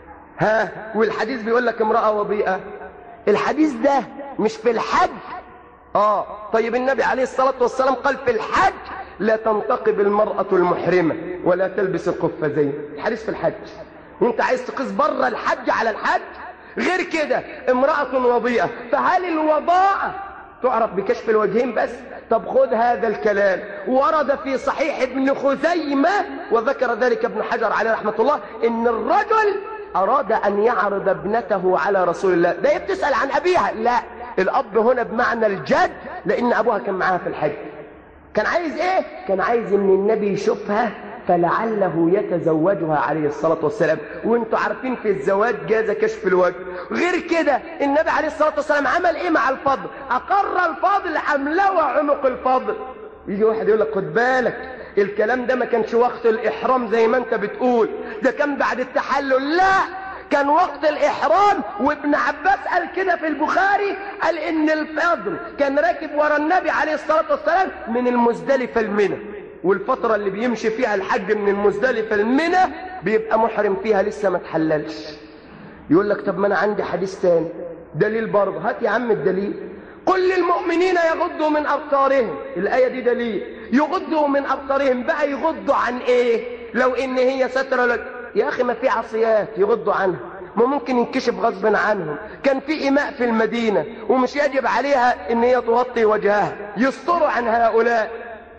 ها والحديث بيقول لك امرأة وضيئة الحديث ده مش في الحج آه طيب النبي عليه الصلاة والسلام قال في الحج لا تنتقب المرأة المحرمة ولا تلبس القفازين الحديث في الحج وانت عايز تقيس بره الحج على الحج غير كده امرأة وضيئة فهل الوضاءة تعرف بكشف الوجهين بس طب خذ هذا الكلام ورد في صحيح ابن خزيمة وذكر ذلك ابن حجر عليه رحمة الله ان الرجل اراد ان يعرض ابنته على رسول الله ده بتسأل عن ابيها لا الاب هنا بمعنى الجد لان ابوها كان معاها في الحج كان عايز ايه كان عايز ان النبي يشوفها فلعله يتزوجها عليه الصلاة والسلام وانتوا عارفين في الزواج جاز كشف الوجه غير كده النبي عليه الصلاة والسلام عمل ايه مع الفضل اقر الفضل ام لوى عنق الفضل يجي واحد يقول لك خد بالك الكلام ده ما كانش وقت الاحرام زي ما انت بتقول ده كان بعد التحلل لا كان وقت الإحرام وابن عباس قال كده في البخاري قال إن الفضل كان راكب ورا النبي عليه الصلاة والسلام من المزدلفة المنى والفترة اللي بيمشي فيها الحج من المزدلفة المنى بيبقى محرم فيها لسه ما تحللش يقول لك طب ما انا عندي حديث تاني دليل برضه هات يا عم الدليل قل للمؤمنين يغضوا من أبصارهم الآية دي دليل يغضوا من أبصارهم بقى يغضوا عن إيه لو إن هي سترة لك يا أخي ما في عصيات يغضوا عنها ما ممكن ينكشف غصب عنهم كان في إماء في المدينة ومش يجب عليها إن هي تغطي وجهها يستروا عن هؤلاء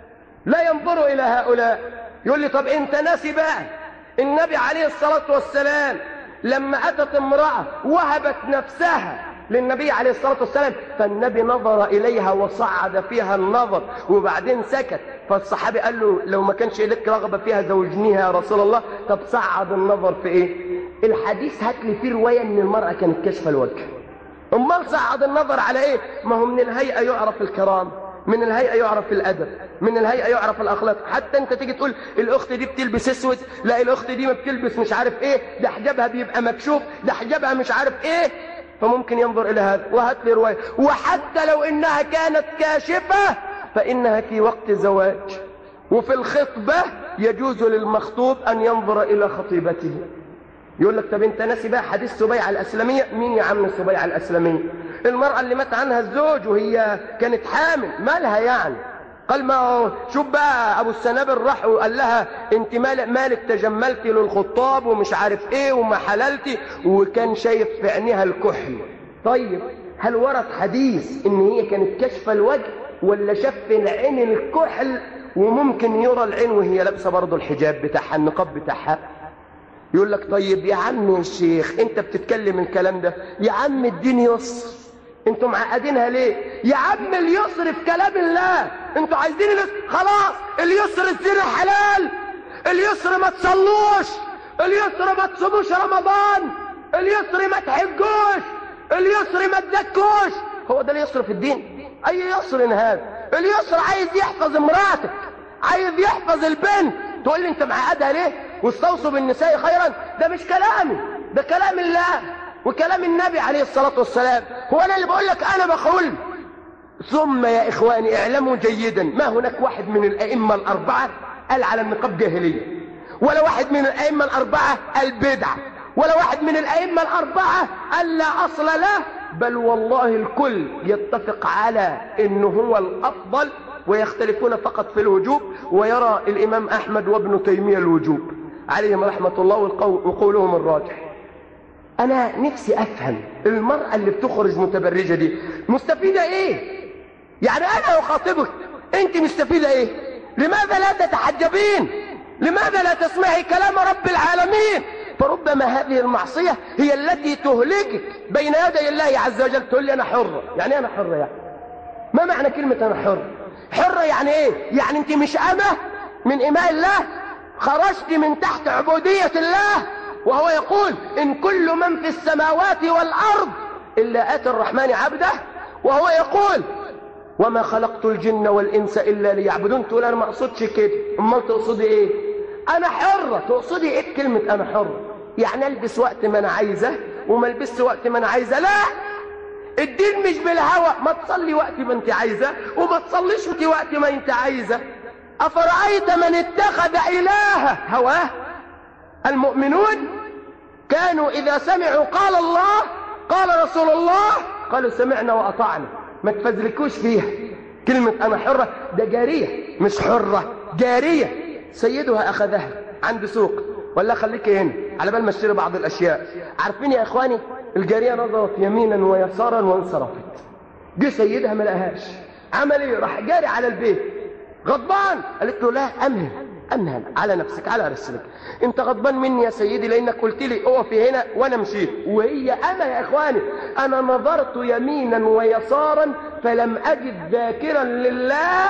لا ينظروا إلى هؤلاء يقول لي طب أنت ناسي بقى النبي عليه الصلاة والسلام لما أتت امرأة وهبت نفسها للنبي عليه الصلاة والسلام فالنبي نظر إليها وصعد فيها النظر وبعدين سكت فالصحابي قال له لو ما كانش لك رغبة فيها زوجنيها يا رسول الله طب صعد النظر في إيه الحديث هات لي فيه رواية ان المرأة كانت كشف الوجه امال صعد النظر على ايه ما هو من الهيئة يعرف الكرام من الهيئة يعرف الأدب من الهيئة يعرف الأخلاق حتى أنت تيجي تقول الأخت دي بتلبس أسود لا الأخت دي ما بتلبس مش عارف إيه ده حجابها بيبقى مكشوف ده حجابها مش عارف إيه فممكن ينظر إلى هذا وهات لي رواية وحتى لو إنها كانت كاشفة فإنها في وقت زواج وفي الخطبة يجوز للمخطوب أن ينظر إلى خطيبته يقول لك طب انت ناسي بقى حديث سبيعة الأسلمية مين يا عم سبيعة الأسلمية المرأة اللي مات عنها الزوج وهي كانت حامل مالها يعني قال ما هو شوف بقى ابو السنابل راح وقال لها انت مالك, مالك تجملتي للخطاب ومش عارف ايه وما حللتي وكان شايف في عينيها الكحل طيب هل ورد حديث ان هي كانت كشف الوجه ولا شاف في العين الكحل وممكن يرى العين وهي لابسه برضه الحجاب بتاعها النقاب بتاعها يقول لك طيب يا عم الشيخ انت بتتكلم الكلام ده يا عم الدين يسر انتوا معقدينها ليه يا عم اليسر في كلام الله انتوا عايزين اليسر خلاص اليسر الزنا حلال اليسر ما تصلوش اليسر ما تصوموش رمضان اليسر ما تحجوش اليسر ما تزكوش هو ده اليسر في الدين اي يسر هذا اليسر عايز يحفظ امراتك عايز يحفظ البنت تقول لي انت معقدها ليه واستوصوا بالنساء خيرا ده مش كلامي ده كلام الله وكلام النبي عليه الصلاة والسلام هو أنا اللي بقول لك أنا بقول ثم يا إخواني اعلموا جيدا ما هناك واحد من الأئمة الأربعة قال على النقاب جاهلية ولا واحد من الأئمة الأربعة قال بدعة ولا واحد من الأئمة الأربعة قال لا أصل له بل والله الكل يتفق على أنه هو الأفضل ويختلفون فقط في الوجوب ويرى الإمام أحمد وابن تيمية الوجوب عليهم رحمة الله وقولهم الراجح أنا نفسي أفهم المرأة اللي بتخرج متبرجة دي مستفيدة إيه يعني أنا أخاطبك أنت مستفيدة إيه لماذا لا تتحجبين لماذا لا تسمعي كلام رب العالمين فربما هذه المعصية هي التي تهلكك بين يدي الله عز وجل تقول لي أنا حرة يعني أنا حرة يعني ما معنى كلمة أنا حرة حرة يعني إيه يعني أنت مش أمة من إماء الله خرجت من تحت عبودية الله وهو يقول إن كل من في السماوات والأرض إلا آتي الرحمن عبده وهو يقول وما خلقت الجن والإنس إلا ليعبدون تقول أنا ما أقصدش كده أمال تقصدي إيه أنا حرة تقصدي إيه كلمة أنا حرة يعني ألبس وقت ما أنا عايزة وما ألبسش وقت ما أنا عايزة لا الدين مش بالهوى ما تصلي وقت ما أنت عايزة وما تصليش أنت وقت ما أنت عايزة أفرأيت من اتخذ إلهه هواه المؤمنون كانوا إذا سمعوا قال الله قال رسول الله قالوا سمعنا وأطعنا ما تفزلكوش فيها كلمة أنا حرة ده جارية مش حرة جارية سيدها أخذها عند سوق ولا خليك هنا على بال ما اشتري بعض الأشياء عارفين يا إخواني الجارية نظرت يمينا ويسارا وانصرفت جه سيدها ما لقاهاش عمل ايه راح جاري على البيت غضبان قالت له لا أمهل أمهل على نفسك على رسلك انت غضبان مني يا سيدي لانك قلت لي اقفي هنا وانا مشيت وهي انا يا اخواني انا نظرت يمينا ويسارا فلم اجد ذاكرا لله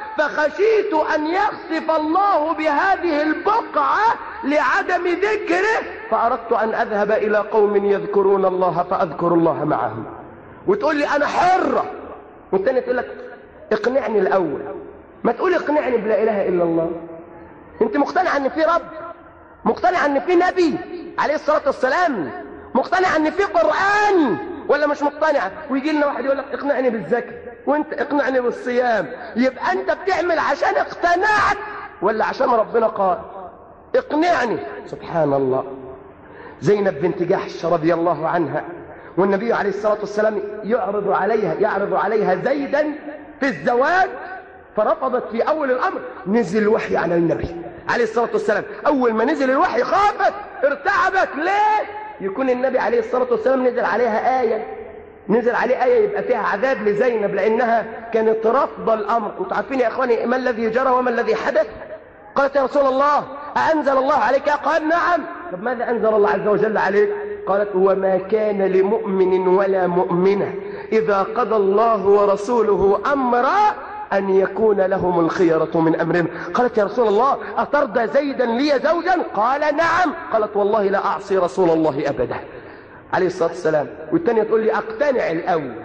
فخشيت ان يخسف الله بهذه البقعة لعدم ذكره فاردت ان اذهب الى قوم يذكرون الله فاذكر الله معهم وتقول لي انا حرة والتاني تقول لك اقنعني الاول ما تقول اقنعني بلا اله الا الله انت مقتنع ان في رب مقتنع ان في نبي عليه الصلاة والسلام مقتنع ان في قرآن ولا مش مقتنع ويجي لنا واحد يقول لك اقنعني بالذكر وانت اقنعني بالصيام يبقى انت بتعمل عشان اقتنعت ولا عشان ربنا قال اقنعني سبحان الله زينب بنت جحش رضي الله عنها والنبي عليه الصلاة والسلام يعرض عليها يعرض عليها زيدا في الزواج فرفضت في أول الأمر نزل الوحي على النبي عليه الصلاة والسلام أول ما نزل الوحي خافت ارتعبت ليه يكون النبي عليه الصلاة والسلام نزل عليها آية نزل عليه آية يبقى فيها عذاب لزينب لأنها كانت رافضة الأمر انتوا عارفين يا إخواني ما الذي جرى وما الذي حدث قالت يا رسول الله أأنزل الله عليك قال نعم طب ماذا أنزل الله عز وجل عليك قالت وما كان لمؤمن ولا مؤمنة إذا قضى الله ورسوله أمرا أن يكون لهم الخيرة من أمرهم قالت يا رسول الله أترضى زيدا لي زوجا قال نعم قالت والله لا أعصي رسول الله أبدا عليه الصلاة والسلام والتانية تقول لي أقتنع الأول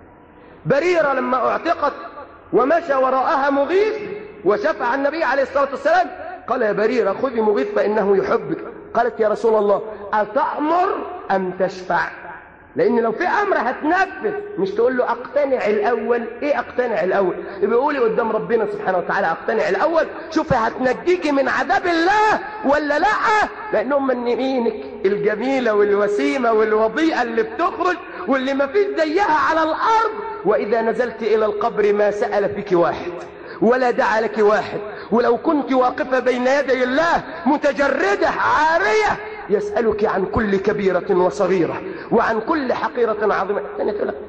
بريرة لما اعتقت ومشى وراءها مغيث وشفع النبي عليه الصلاة والسلام قال يا بريرة خذي مغيث فإنه يحبك قالت يا رسول الله أتأمر أم تشفع لأن لو في أمر هتنفذ مش تقول له أقتنع الأول إيه أقتنع الأول بيقولي قدام ربنا سبحانه وتعالى أقتنع الأول شوفي هتنجيكي من عذاب الله ولا لا لأنهم من يمينك الجميلة والوسيمة والوضيئة اللي بتخرج واللي ما فيش زيها على الأرض وإذا نزلت إلى القبر ما سأل فيك واحد ولا دعا لك واحد ولو كنت واقفة بين يدي الله متجردة عارية يسألك عن كل كبيرة وصغيرة وعن كل حقيرة عظيمة أنا تقول لك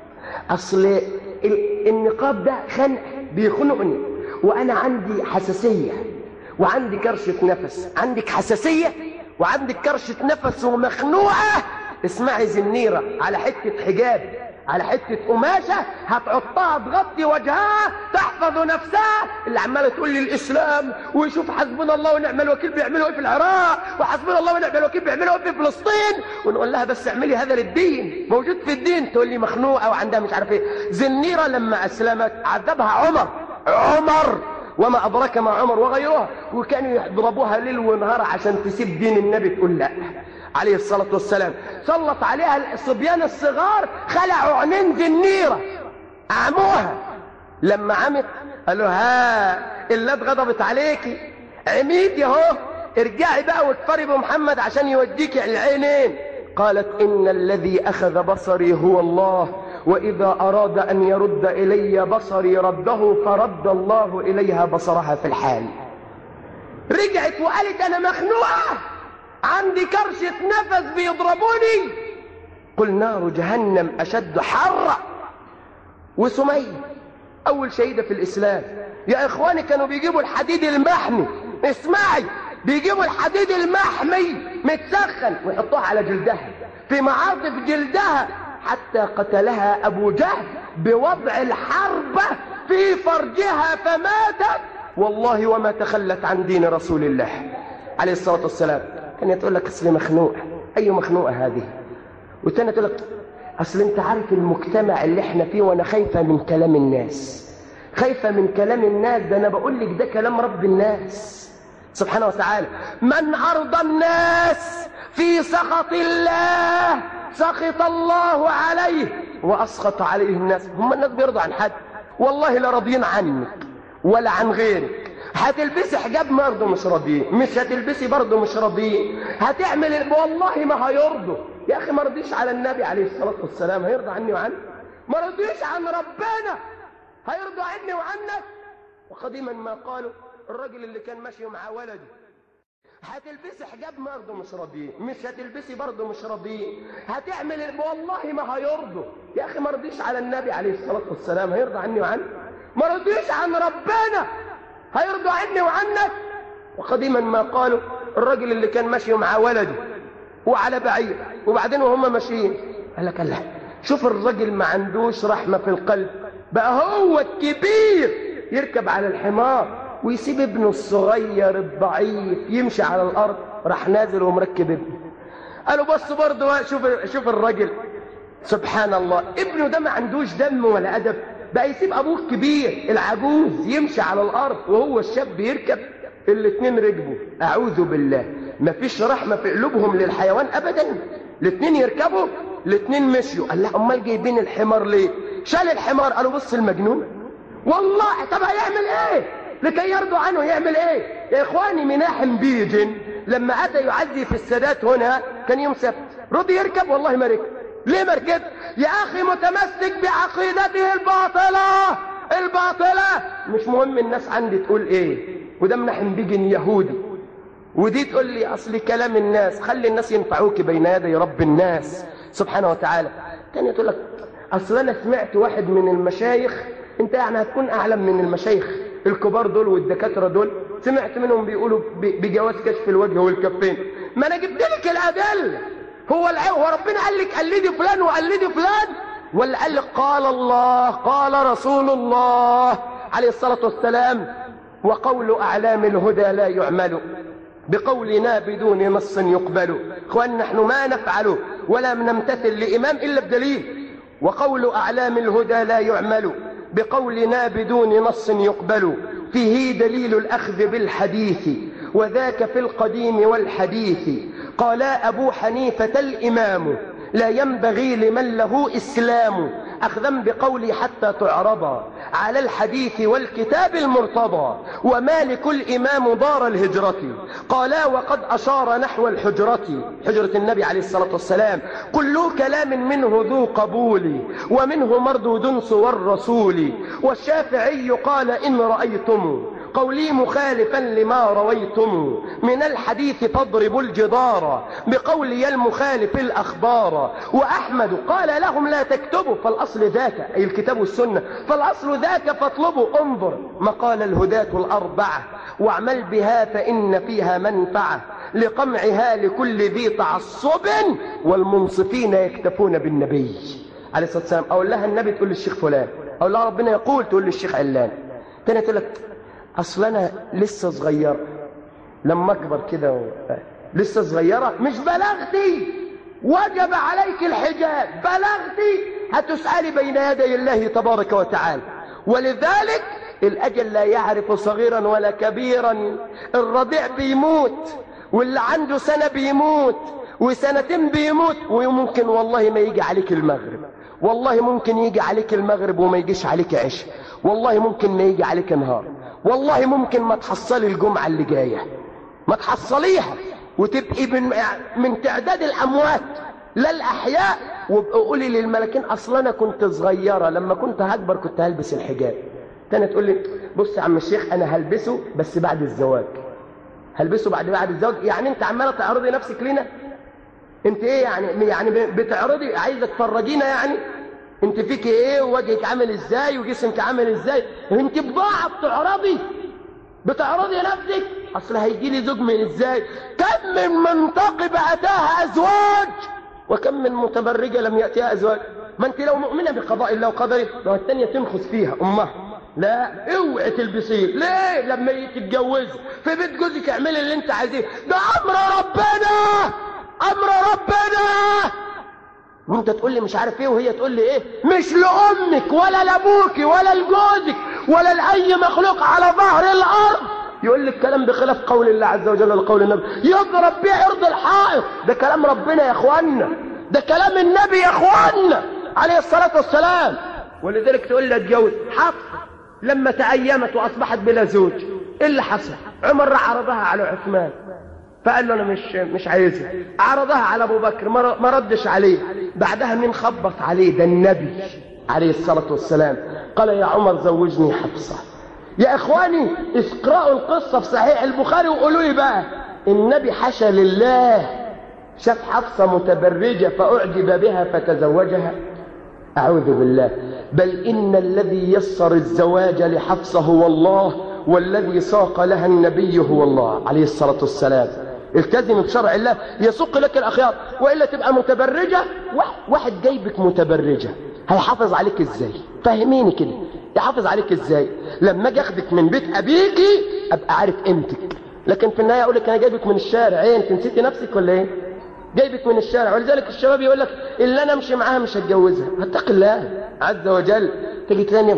أصل النقاب ده خنق بيخنقني وأنا عندي حساسية وعندي كرشة نفس عندك حساسية وعندك كرشة نفس ومخنوقة اسمعي زنيرة على حتة حجاب على حتة قماشة هتحطها تغطي وجهها تحفظ نفسها اللي عمالة تقول لي الإسلام ويشوف حسبنا الله ونعم الوكيل بيعملوا ايه في العراق وحسبنا الله ونعم الوكيل بيعملوا ايه في فلسطين ونقول لها بس اعملي هذا للدين موجود في الدين تقول لي مخنوقة وعندها مش عارف ايه زنيرة لما أسلمت عذبها عمر عمر وما أدرك ما عمر وغيرها وكانوا يضربوها ليل ونهار عشان تسيب دين النبي تقول لا عليه الصلاة والسلام سلط عليها الصبيان الصغار خلعوا عينين زنيرة أعموها لما عمت قالوا ها اللي اتغضبت عليكي عميت يهو ارجعي بقى واكفري بمحمد عشان يوديكي العينين قالت إن الذي أخذ بصري هو الله وإذا أراد أن يرد إلي بصري رده فرد الله إليها بصرها في الحال رجعت وقالت أنا مخنوقة عندي كرشة نفس بيضربوني قل نار جهنم أشد حرا وسمية أول شهيدة في الإسلام يا إخواني كانوا بيجيبوا الحديد المحمي اسمعي بيجيبوا الحديد المحمي متسخن ويحطوها على جلدها في معاطف جلدها حتى قتلها أبو جهل بوضع الحربة في فرجها فماتت والله وما تخلت عن دين رسول الله عليه الصلاة والسلام كان تقول لك أصل مخنوقة أي مخنوقة هذه والتانية تقول لك أصل أنت عارف المجتمع اللي احنا فيه وأنا خايفة من كلام الناس خايفة من كلام الناس ده أنا بقول لك ده كلام رب الناس سبحانه وتعالى من أرضى الناس في سخط الله سخط الله عليه وأسخط عليه الناس هم الناس بيرضوا عن حد والله لا راضيين عنك ولا عن غيرك هتلبسي حجاب برضه مش راضيين مش هتلبسي برضه مش راضيين هتعمل والله ما هيرضوا يا اخي ما رضيش على النبي عليه الصلاه والسلام هيرضى عني وعنك ما رضيش عن ربنا هيرضى عني وعنك وقديما ما قالوا الراجل اللي كان ماشي مع ولده هتلبسي حجاب برضه مش راضيين مش هتلبسي برضه مش راضيين هتعمل والله ما هيرضوا يا اخي ما رضيش على النبي عليه الصلاه والسلام هيرضى عني وعنك ما رضيش عن ربنا هيرضى عني وعنك وقديما ما قالوا الراجل اللي كان ماشي مع ولده وعلى بعير وبعدين وهم ماشيين قال لك الله شوف الراجل ما عندوش رحمة في القلب بقى هو الكبير يركب على الحمار ويسيب ابنه الصغير الضعيف يمشي على الأرض راح نازل ومركب ابنه قالوا بص برضه شوف شوف الراجل سبحان الله ابنه ده ما عندوش دم ولا أدب بقى يسيب أبوه الكبير العجوز يمشي على الأرض وهو الشاب يركب الاتنين ركبوا أعوذ بالله ما فيش رحمة في قلوبهم للحيوان أبدا الاتنين يركبوا الاتنين مشيوا قال لا أمال جايبين الحمار ليه شال الحمار قالوا بص المجنون والله طب هيعمل ايه لكي يرضوا عنه يعمل ايه يا اخواني مناحم بيجن لما اتى يعزي في السادات هنا كان يوم سبت رضي يركب والله ما ركب ليه ما ركب يا اخي متمسك بعقيدته الباطله الباطله مش مهم الناس عندي تقول ايه وده مناحم بيجن يهودي ودي تقول لي اصل كلام الناس خلي الناس ينفعوك بين يدي رب الناس سبحانه وتعالى تاني تقول لك اصل انا سمعت واحد من المشايخ انت يعني هتكون اعلم من المشايخ الكبار دول والدكاتره دول سمعت منهم بيقولوا ب- بجواز كشف الوجه والكفين ما انا جبت لك الادله هو الع... هو ربنا قال لك قلدي فلان وقلدي فلان ولا قال لك قال الله قال رسول الله عليه الصلاه والسلام وقول اعلام الهدى لا يعمل بقولنا بدون نص يقبل اخوان نحن ما نفعل ولا نمتثل لامام الا بدليل وقول اعلام الهدى لا يعمل بقولنا بدون نص يقبل فيه دليل الاخذ بالحديث وذاك في القديم والحديث قال ابو حنيفه الامام لا ينبغي لمن له اسلام اخذا بقولي حتى تعرض على الحديث والكتاب المرتضى ومالك الامام دار الهجرة قالا وقد اشار نحو الحجرة حجرة النبي عليه الصلاة والسلام كل كلام منه ذو قبول ومنه مردود سوى الرسول والشافعي قال ان رأيتم قولي مخالفا لما رويتم من الحديث فاضربوا الجدار بقولي المخالف الأخبار وأحمد قال لهم لا تكتبوا فالأصل ذاك أي الكتاب والسنة فالأصل ذاك فاطلبوا انظر مقال الهداة الأربعة واعمل بها فإن فيها منفعة لقمعها لكل ذي تعصب والمنصفين يكتفون بالنبي عليه الصلاة والسلام أقول لها النبي تقول للشيخ فلان أقول لها ربنا يقول تقول للشيخ علان تاني تقول لك اصل انا لسه صغير لما اكبر كده و... لسه صغيره مش بلغتي وجب عليك الحجاب بلغتي هتسالي بين يدي الله تبارك وتعالى ولذلك الاجل لا يعرف صغيرا ولا كبيرا الرضيع بيموت واللي عنده سنه بيموت وسنتين بيموت وممكن والله ما يجي عليك المغرب والله ممكن يجي عليك المغرب وما يجيش عليك عشاء والله ممكن ما يجي عليك نهار والله ممكن ما تحصلي الجمعة اللي جاية ما تحصليها وتبقي من, من تعداد الأموات لا الأحياء وابقى قولي للملكين أصلا أنا كنت صغيرة لما كنت هكبر كنت هلبس الحجاب تاني تقول لي بص يا عم الشيخ أنا هلبسه بس بعد الزواج هلبسه بعد بعد الزواج يعني أنت عمالة تعرضي نفسك لينا أنت إيه يعني يعني بتعرضي عايزة تفرجينا يعني انت فيك ايه ووجهك عامل ازاي وجسمك عامل ازاي انت بضاعة بتعرضي بتعرضي نفسك اصل هيجي لي زوج من ازاي كم من منتقبة اتاها ازواج وكم من متبرجة لم يأتيها ازواج ما انت لو مؤمنة بقضاء الله وقدره لو التانية تنخس فيها امها لا اوعي تلبسيه ليه لما تتجوزي في بيت جوزك اعملي اللي انت عايزيه ده امر ربنا امر ربنا وانت تقول لي مش عارف ايه وهي تقول لي ايه مش لامك ولا لابوك ولا لجوزك ولا لاي مخلوق على ظهر الارض يقول لك كلام بخلاف قول الله عز وجل لقول النبي يضرب بيه عرض الحائط ده كلام ربنا يا اخوانا ده كلام النبي يا اخوانا عليه الصلاه والسلام ولذلك تقول لي اتجوز حفصه لما تأيمت واصبحت بلا زوج ايه اللي حصل عمر راح عرضها على عثمان فقال له انا مش مش عايزها عرضها على ابو بكر ما ردش عليه بعدها مين خبط عليه ده النبي عليه الصلاه والسلام قال يا عمر زوجني حفصه يا اخواني اقرأوا القصه في صحيح البخاري وقولوا لي بقى النبي حشى لله شاف حفصه متبرجه فاعجب بها فتزوجها اعوذ بالله بل ان الذي يسر الزواج لحفصه هو الله والذي ساق لها النبي هو الله عليه الصلاه والسلام التزم بشرع الله يسوق لك الاخيار والا تبقى متبرجه واحد جايبك متبرجه هيحافظ عليك ازاي فهميني كده يحافظ عليك ازاي لما اجي اخدك من بيت ابيكي ابقى عارف قيمتك لكن في النهايه اقول لك انا جايبك من الشارع ايه انت نسيتي نفسك ولا ايه جايبك من الشارع ولذلك الشباب يقول لك اللي انا امشي معاها مش هتجوزها اتق الله عز وجل تيجي تاني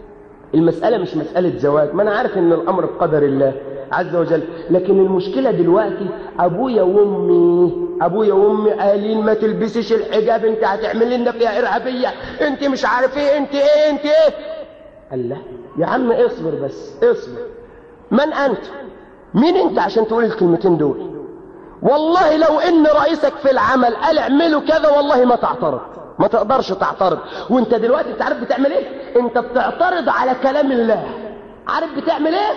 المساله مش مساله زواج ما انا عارف ان الامر بقدر الله عز وجل لكن المشكلة دلوقتي أبويا وأمي أبويا وأمي قالين ما تلبسيش الحجاب أنت هتعمل لنا فيها إرهابية أنت مش عارف إيه أنت إيه أنت إيه قال لا يا عم اصبر بس اصبر من انت مين انت عشان تقول الكلمتين دول والله لو ان رئيسك في العمل قال اعملوا كذا والله ما تعترض ما تقدرش تعترض وانت دلوقتي انت عارف بتعمل ايه انت بتعترض على كلام الله عارف بتعمل ايه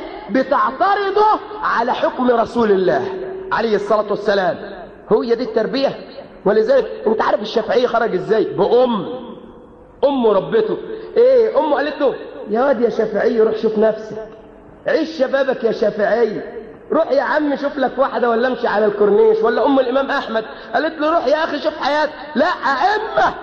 بتعترضه على حكم رسول الله عليه الصلاة والسلام هي دي التربية ولذلك انت عارف الشافعية خرج ازاي بأم امه ربته ايه امه قالت له يا واد يا شافعي روح شوف نفسك عيش شبابك يا شافعي روح يا عم شوف لك واحدة ولا امشي على الكورنيش ولا ام الامام احمد قالت له روح يا اخي شوف حياتك لا ائمة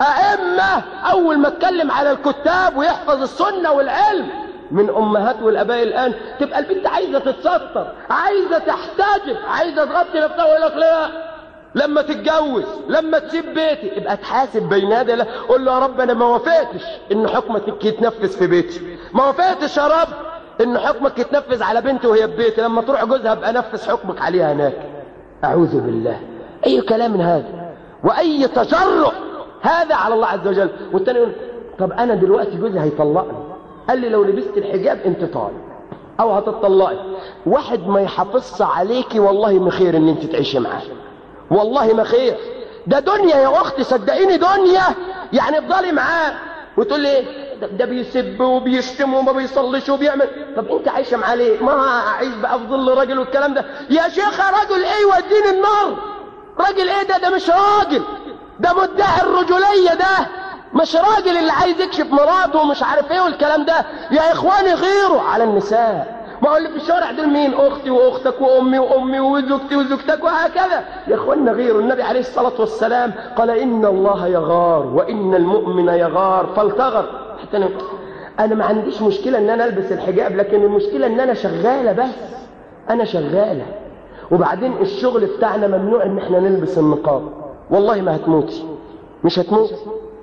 ائمة اول ما اتكلم على الكتاب ويحفظ السنة والعلم من امهات والاباء الان تبقى البنت عايزة تتستر عايزة تحتجب عايزة تغطي نفسها ويقول لك لا لما تتجوز لما تسيب بيتي ابقى تحاسب بين يدي الله قول له يا رب انا ما وافقتش ان حكمك يتنفذ في بيتي ما وافقتش يا رب ان حكمك يتنفذ على بنتي وهي في بيتي لما تروح جوزها ابقى نفذ حكمك عليها هناك اعوذ بالله اي كلام هذا واي تجرؤ هذا على الله عز وجل والتاني يقول طب انا دلوقتي جوزي هيطلقني قال لي لو لبست الحجاب انت طالق او هتطلقي واحد ما يحافظش عليكي والله ما خير ان انت تعيشي معاه والله ما خير ده دنيا يا اختي صدقيني دنيا يعني افضلي معاه وتقول لي ايه ده, ده بيسب وبيشتم وما بيصليش وبيعمل طب انت عايشه معاه ليه ما اعيش بقى في ظل راجل والكلام ده يا شيخه راجل ايه يوديني النار راجل ايه ده ده مش راجل ده مدعي الرجوليه ده مش راجل اللي عايز يكشف مراته ومش عارف ايه والكلام ده يا اخواني غيروا على النساء ما هو اللي في الشارع دول مين اختي واختك وامي وامي وزوجتي وزوجتك وهكذا يا اخوانا غيروا النبي عليه الصلاه والسلام قال ان الله يغار وان المؤمن يغار فالتغر حتى أنا, انا ما عنديش مشكله ان انا البس الحجاب لكن المشكله ان انا شغاله بس انا شغاله وبعدين الشغل بتاعنا ممنوع ان احنا نلبس النقاب والله ما هتموتي مش هتموتي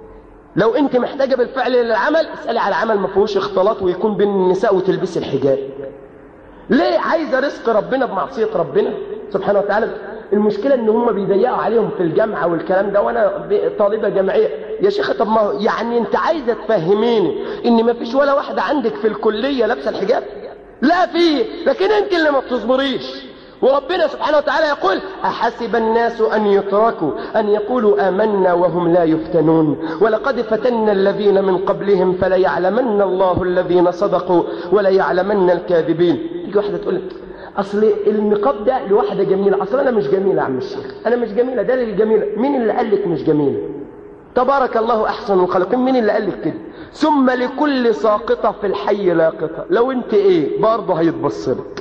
لو انت محتاجه بالفعل للعمل اسالي على عمل ما فيهوش اختلاط ويكون بين النساء وتلبسي الحجاب ليه عايزه رزق ربنا بمعصيه ربنا سبحانه وتعالى المشكله ان هم بيضيقوا عليهم في الجامعه والكلام ده وانا طالبه جامعيه يا شيخه طب ما يعني انت عايزه تفهميني ان ما فيش ولا واحده عندك في الكليه لابسه الحجاب لا في لكن انت اللي ما بتصبريش وربنا سبحانه وتعالى يقول أحسب الناس أن يتركوا أن يقولوا آمنا وهم لا يفتنون ولقد فتنا الذين من قبلهم فليعلمن الله الذين صدقوا وليعلمن الكاذبين تيجي واحدة تقول أصل النقاب ده لواحدة جميلة أصل أنا مش جميلة يا عم الشيخ أنا مش جميلة ده للجميلة مين اللي قال لك مش جميلة تبارك الله أحسن الخالقين مين اللي قال لك كده ثم لكل ساقطة في الحي لاقطة لو انت ايه برضه هيتبص لك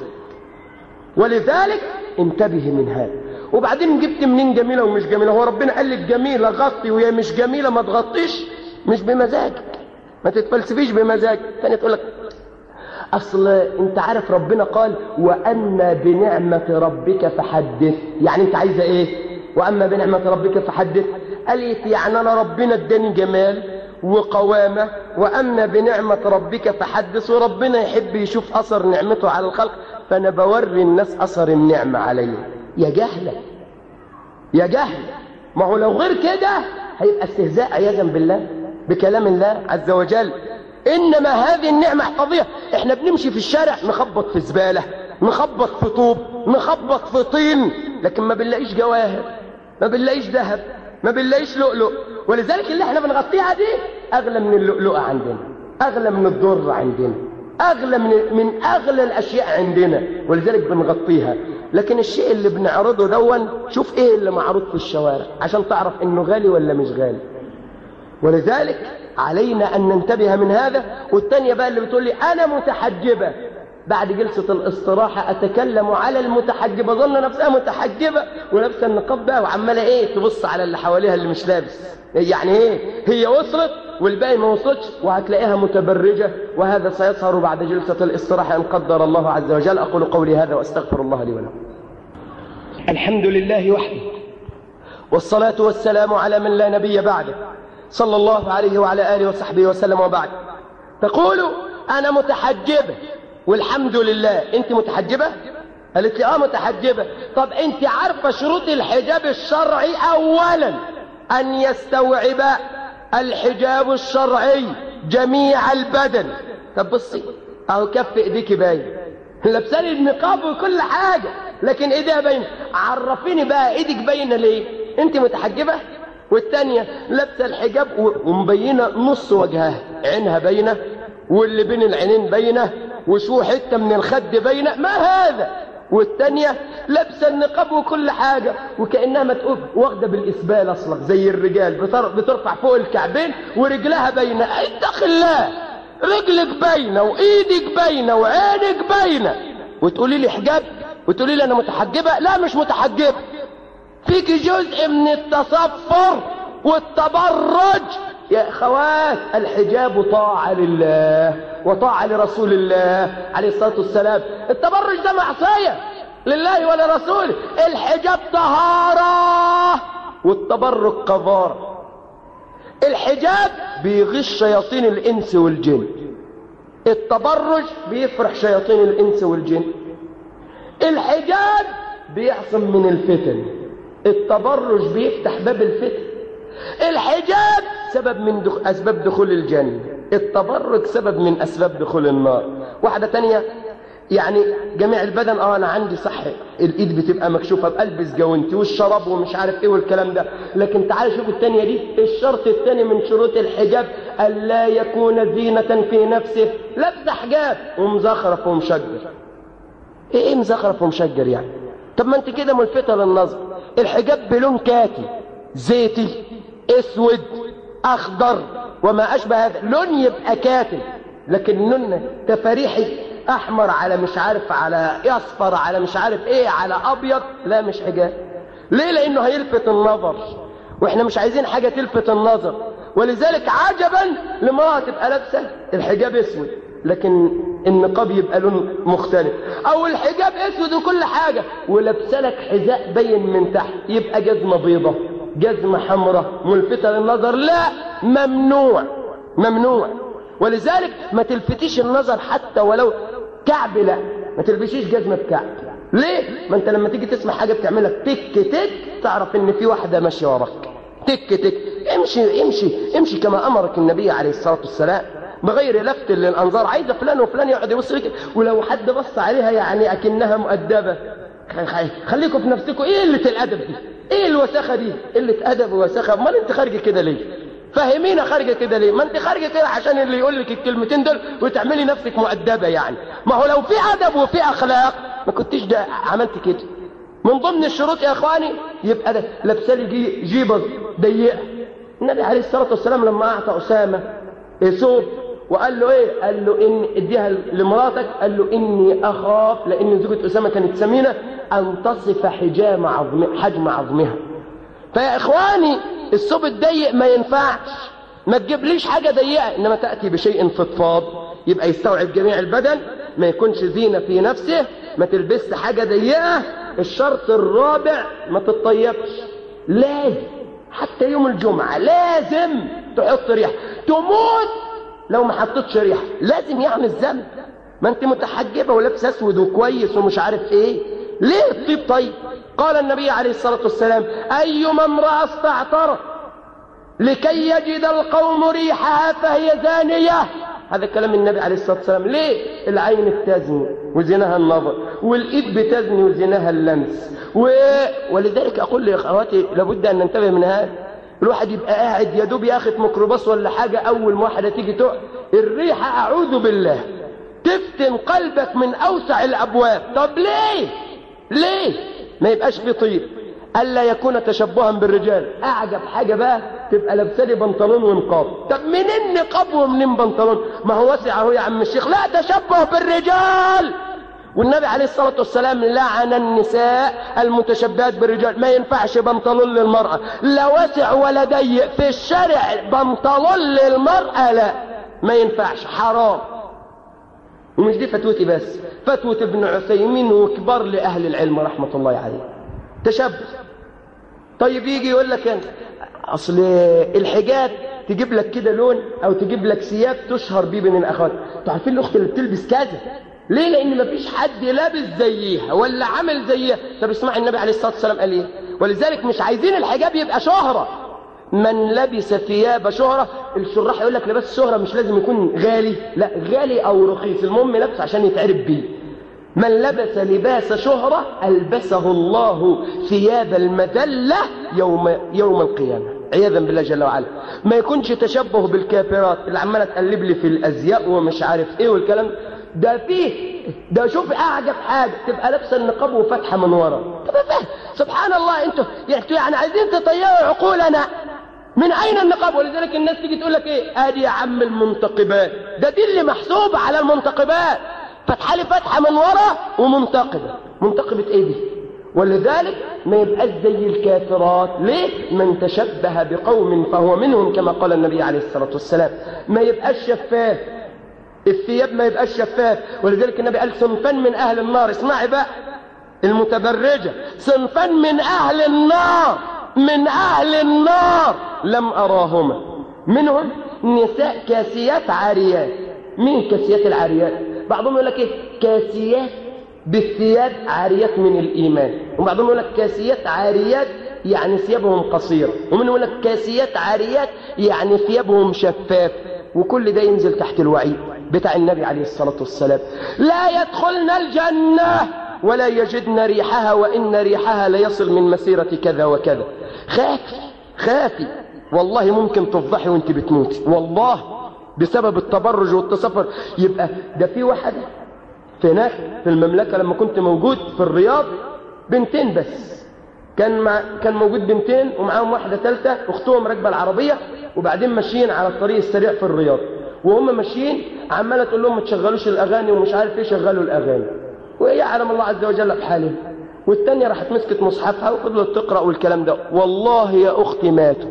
ولذلك انتبه من هذا وبعدين جبت منين جميلة ومش جميلة هو ربنا قال لك جميلة غطي وهي مش جميلة ما تغطيش مش بمزاجك ما تتفلسفيش بمزاجك ثانية تقول لك أصل أنت عارف ربنا قال وأما بنعمة ربك فحدث يعني أنت عايزة إيه وأما بنعمة ربك فحدث قالت يعني أنا ربنا اداني جمال وقوامة وأما بنعمة ربك فحدث وربنا يحب يشوف أثر نعمته على الخلق فأنا بوري الناس أثر النعمة علي يا جهلة يا جهل ما هو لو غير كده هيبقى استهزاء عياذا بالله بكلام الله عز وجل إنما هذه النعمة احفظيها احنا بنمشي في الشارع نخبط في زبالة نخبط في طوب نخبط في طين لكن ما بنلاقيش جواهر ما بنلاقيش ذهب ما بنلاقيش لؤلؤ ولذلك اللي احنا بنغطيها دي اغلى من اللؤلؤة عندنا اغلى من الضر عندنا اغلى من من اغلى الاشياء عندنا ولذلك بنغطيها لكن الشيء اللي بنعرضه دون شوف ايه اللي معروض في الشوارع عشان تعرف انه غالي ولا مش غالي ولذلك علينا ان ننتبه من هذا والتانية بقى اللي بتقول لي انا متحجبة بعد جلسة الاستراحة اتكلم على المتحجبة ظن نفسها متحجبة ولابسه النقاب بقى وعمالة ايه تبص على اللي حواليها اللي مش لابس يعني ايه هي وصلت والباقي ما وصلتش وهتلاقيها متبرجة وهذا سيظهر بعد جلسة الاستراحة ان قدر الله عز وجل اقول قولي هذا واستغفر الله لي ولكم الحمد لله وحده والصلاة والسلام على من لا نبي بعده صلى الله عليه وعلى آله وصحبه وسلم وبعد تقول أنا متحجبة والحمد لله أنت متحجبة؟ قالت لي آه متحجبة طب أنت عارفة شروط الحجاب الشرعي أولا أن يستوعب الحجاب الشرعي جميع البدن طب بصي أهو كف إيديك باين لابساني النقاب وكل حاجة لكن ايديها باينة عرفيني بقى ايدك باينة ليه انت متحجبة والتانية لابسة الحجاب و- ومبينة نص وجهها عينها باينة واللي بين العينين باينة وشو حتة من الخد باينة ما هذا والتانية لابسة النقاب وكل حاجة وكأنها ما تقول واخدة بالإسبال أصلا زي الرجال بتر- بترفع فوق الكعبين ورجلها باينة اتق الله رجلك باينة وإيدك باينة وعينك باينة وتقولي لي حجاب وتقولي لي أنا متحجبة لا مش متحجبة فيك جزء من التصفر والتبرج يا اخوات الحجاب طاعة لله وطاعة لرسول الله عليه الصلاة والسلام التبرج ده معصية لله ولرسوله الحجاب طهارة والتبرج قذارة الحجاب بيغش شياطين الانس والجن التبرج بيفرح شياطين الانس والجن الحجاب بيعصم من الفتن التبرج بيفتح باب الفتن الحجاب سبب من دخ... أسباب دخول الجنة التبرج سبب من أسباب دخول النار واحدة تانية يعني جميع البدن اه انا عندي صح الايد بتبقى مكشوفه بلبس جوانتي والشراب ومش عارف ايه والكلام ده لكن تعال شوف الثانيه دي الشرط الثاني من شروط الحجاب الا يكون زينه في نفسه لابس حجاب ومزخرف ومشجر ايه ايه مزخرف ومشجر يعني طب ما انت كده ملفتة للنظر الحجاب بلون كاكي زيتي اسود اخضر وما اشبه هذا لون يبقى كاتل لكن لون تفاريحي احمر على مش عارف على اصفر على مش عارف ايه على ابيض لا مش حجاب ليه لانه هيلفت النظر واحنا مش عايزين حاجة تلفت النظر ولذلك عجبا لامرأة تبقى لابسة الحجاب اسود لكن النقاب يبقى لون مختلف او الحجاب اسود وكل حاجة ولابسه لك حذاء باين من تحت يبقى جزمة بيضة جزمة حمراء ملفتة للنظر لا ممنوع ممنوع ولذلك ما تلفتيش النظر حتى ولو كعب لا ما تلبسيش جزمة بكعب ليه؟ ما انت لما تيجي تسمع حاجة بتعملك تك تك تعرف ان في واحدة ماشية وراك تك تك امشي امشي امشي كما امرك النبي عليه الصلاة والسلام بغير لفت للانظار عايزة فلان وفلان يقعد يبص لك ولو حد بص عليها يعني اكنها مؤدبة خليكم في نفسكم ايه قلة الادب دي ايه الوساخة دي قلة ادب ووساخة امال انت خارجة كده ليه فهمينا خارجة كده ليه ما انت خارجة كده عشان اللي يقول لك الكلمتين دول وتعملي نفسك مؤدبة يعني ما هو لو في ادب وفي اخلاق ما كنتش ده عملت كده من ضمن الشروط يا اخواني يبقى ده لابسه لي جي جيبه ضيقه النبي عليه الصلاه والسلام لما اعطى اسامه ثوب وقال له ايه قال له ان اديها لمراتك قال له اني اخاف لان زوجة اسامه كانت سمينه ان تصف حجام عظم حجم عظمها فيا اخواني الثوب الضيق ما ينفعش ما تجيبليش حاجه ضيقه انما تاتي بشيء فضفاض يبقى يستوعب جميع البدن ما يكونش زينه في نفسه ما تلبسش حاجه ضيقه الشرط الرابع ما تتطيبش لازم حتى يوم الجمعه لازم تحط ريحه تموت لو ما حطيتش ريحه لازم يعمل ذنب ما انت متحجبه ولابس اسود وكويس ومش عارف ايه ليه الطيب طيب قال النبي عليه الصلاه والسلام ايما امراه استعطرت لكي يجد القوم ريحها فهي زانيه هذا كلام النبي عليه الصلاه والسلام ليه العين بتزني وزناها النظر والايد بتزني وزناها اللمس و... ولذلك اقول لاخواتي لابد ان ننتبه من هذا الواحد يبقى قاعد يا دوب ياخد ميكروباص ولا حاجه اول ما واحده تيجي تقع الريحه اعوذ بالله تفتن قلبك من اوسع الابواب طب ليه ليه ما يبقاش في طيب الا يكون تشبها بالرجال اعجب حاجه بقى تبقى لابسه لي بنطلون ونقاب طب منين نقاب ومنين بنطلون ما هو واسع اهو يا عم الشيخ لا تشبه بالرجال والنبي عليه الصلاة والسلام لعن النساء المتشبهات بالرجال ما ينفعش بنطلون للمرأة لا واسع ولا ضيق في الشارع بنطلون للمرأة لا ما ينفعش حرام ومش دي فتوتي بس فتوة ابن عثيمين وكبار لأهل العلم رحمة الله عليه تشبه طيب يجي يقول لك انت اصل الحجاب تجيب لك كده لون او تجيب لك ثياب تشهر بيه بين الاخوات انتوا عارفين الاخت اللي بتلبس كذا ليه لان مفيش حد لابس زيها ولا عامل زيها طب اسمع النبي عليه الصلاه والسلام قال ايه ولذلك مش عايزين الحجاب يبقى شهره من لبس ثياب شهرة الشراح يقول لك لبس شهرة مش لازم يكون غالي لا غالي او رخيص المهم لبس عشان يتعرف بيه من لبس لباس شهرة ألبسه الله ثياب المذلة يوم, يوم القيامة عياذا بالله جل وعلا ما يكونش تشبه بالكافرات اللي عمالة تقلب لي في الأزياء ومش عارف ايه والكلام ده فيه ده شوف اعجب حاجة تبقى لابسه النقاب وفاتحة من ورا تبقى فاهم سبحان الله انتوا يعني انتوا يعني عايزين تطيروا عقولنا من اين النقاب ولذلك الناس تيجي تقول لك ايه ادي يا عم المنتقبات ده دي اللي محسوب على المنتقبات فتحة لي فتحة من ورا ومنتقبة منتقبة ايه دي ولذلك ما يبقاش زي الكافرات ليه من تشبه بقوم فهو منهم كما قال النبي عليه الصلاة والسلام ما يبقاش شفاف الثياب ما يبقاش شفاف ولذلك النبي قال صنفان من اهل النار اسمعي بقى المتبرجة صنفان من اهل النار من اهل النار لم اراهما منهم نساء كاسيات عاريات مين كاسيات العاريات بعضهم يقول لك ايه كاسيات بالثياب عاريات من الايمان وبعضهم يقول لك كاسيات عاريات يعني ثيابهم قصيره ومن يقول لك كاسيات عاريات يعني ثيابهم شفاف وكل ده ينزل تحت الوعي بتاع النبي عليه الصلاه والسلام لا يدخلن الجنه ولا يجدن ريحها وان ريحها ليصل من مسيره كذا وكذا خافي خافي والله ممكن تفضحي وانت بتموتي والله بسبب التبرج والتصفر يبقى ده في واحدة في هناك في المملكة لما كنت موجود في الرياض بنتين بس كان مع كان موجود بنتين ومعاهم واحدة ثالثة أختهم راكبة العربية وبعدين ماشيين على الطريق السريع في الرياض وهم ماشيين عمالة تقول لهم ما تشغلوش الأغاني ومش عارف ايه شغلوا الأغاني وهي يعلم الله عز وجل بحالها والتانية راحت مسكت مصحفها وفضلت تقرأ والكلام ده والله يا أختي ماتوا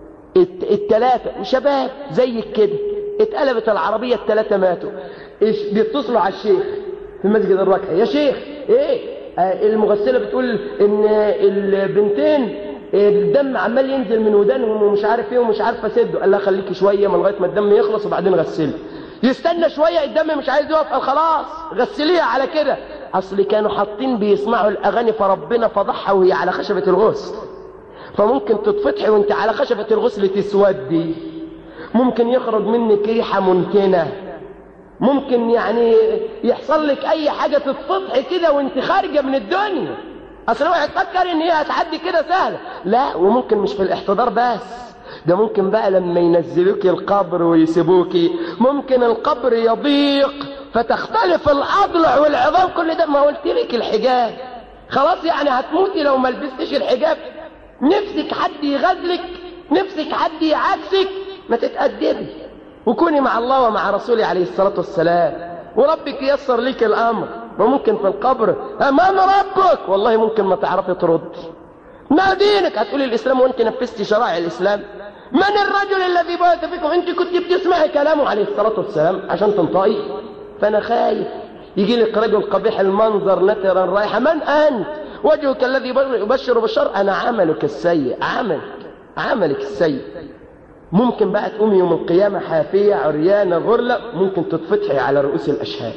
التلاتة شباب زيك كده اتقلبت العربية التلاتة ماتوا بيتصلوا على الشيخ في مسجد الركعة يا شيخ ايه آه المغسلة بتقول ان البنتين الدم عمال ينزل من ودانهم ومش عارف ايه ومش عارفه اسده قال لها خليكي شويه من لغايه ما الدم يخلص وبعدين غسلي يستنى شويه الدم مش عايز يقف قال خلاص غسليها على كده اصل كانوا حاطين بيسمعوا الاغاني فربنا فضحها وهي على خشبه الغسل فممكن تتفتحي وانت على خشبه الغسل تسودي ممكن يخرج منك ريحه منتنه ممكن يعني يحصل لك اي حاجه تتفتحي كده وانت خارجه من الدنيا اصل واحد فكر ان هي هتعدي كده سهله لا وممكن مش في الاحتضار بس ده ممكن بقى لما ينزلوك القبر ويسيبوكي ممكن القبر يضيق فتختلف الاضلع والعظام كل ده ما قلت لك الحجاب خلاص يعني هتموتي لو ما لبستش الحجاب نفسك حد يغزلك نفسك حد يعكسك ما تتأدبي وكوني مع الله ومع رسوله عليه الصلاة والسلام وربك ييسر لك الأمر وممكن في القبر من ربك والله ممكن ما تعرفي تردي ما دينك هتقولي الإسلام وانت نفذتي شرائع الإسلام من الرجل الذي بعث فيكم انت كنت بتسمعي كلامه عليه الصلاة والسلام عشان تنطقي فأنا خايف يجي لك رجل قبيح المنظر نترا رايحة من أنت وجهك الذي يبشر بالشر أنا عملك السيء عملك عملك السيء ممكن بقى تقومي يوم القيامة حافية عريانة غرلة ممكن تتفتحي على رؤوس الأشهاد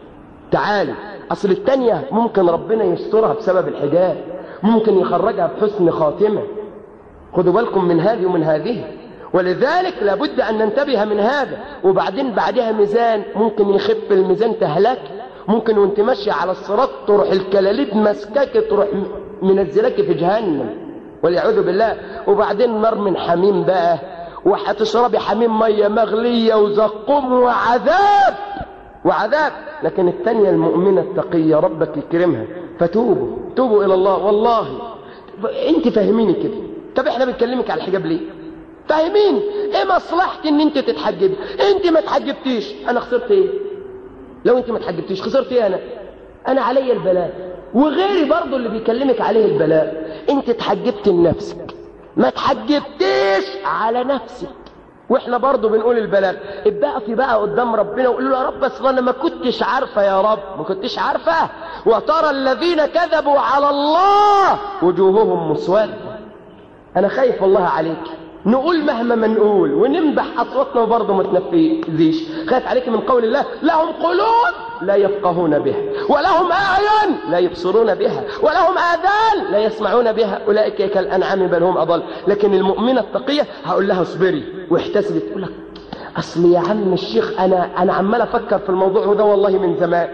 تعالي أصل التانية ممكن ربنا يسترها بسبب الحجاب ممكن يخرجها بحسن خاتمة خدوا بالكم من هذه ومن هذه ولذلك لابد أن ننتبه من هذا وبعدين بعدها ميزان ممكن يخف الميزان تهلك ممكن وانت ماشية على الصراط تروح الكلاليب مسكاك تروح منزلك في جهنم والعياذ بالله وبعدين نار من حميم بقى وهتشربي حميم ميه مغليه وزقوم وعذاب وعذاب لكن الثانيه المؤمنه التقيه ربك يكرمها فتوبوا توبوا الى الله والله انت فاهميني كده طب احنا بنكلمك على الحجاب ليه فاهمين ايه مصلحتي ان انت تتحجبي انت ما تحجبتيش انا خسرت ايه لو انت ما تحجبتيش خسرت ايه انا انا عليا البلاء وغيري برضو اللي بيكلمك عليه البلاء انت تحجبت لنفسك ما تحجبتيش على نفسك واحنا برضو بنقول البلاغ ابقى في بقى قدام ربنا وقول له يا رب اصل انا ما كنتش عارفه يا رب ما كنتش عارفه وترى الذين كذبوا على الله وجوههم مسوده انا خايف والله عليك نقول مهما ما نقول ونمدح اصواتنا وبرضه ما تنفذيش خايف عليك من قول الله لهم قلوب لا يفقهون بها ولهم اعين لا يبصرون بها ولهم اذان لا يسمعون بها اولئك كالانعام بل هم اضل لكن المؤمنه التقيه هقول لها اصبري واحتسبي تقول لك اصل يا عم الشيخ انا انا عمال افكر في الموضوع ده والله من زمان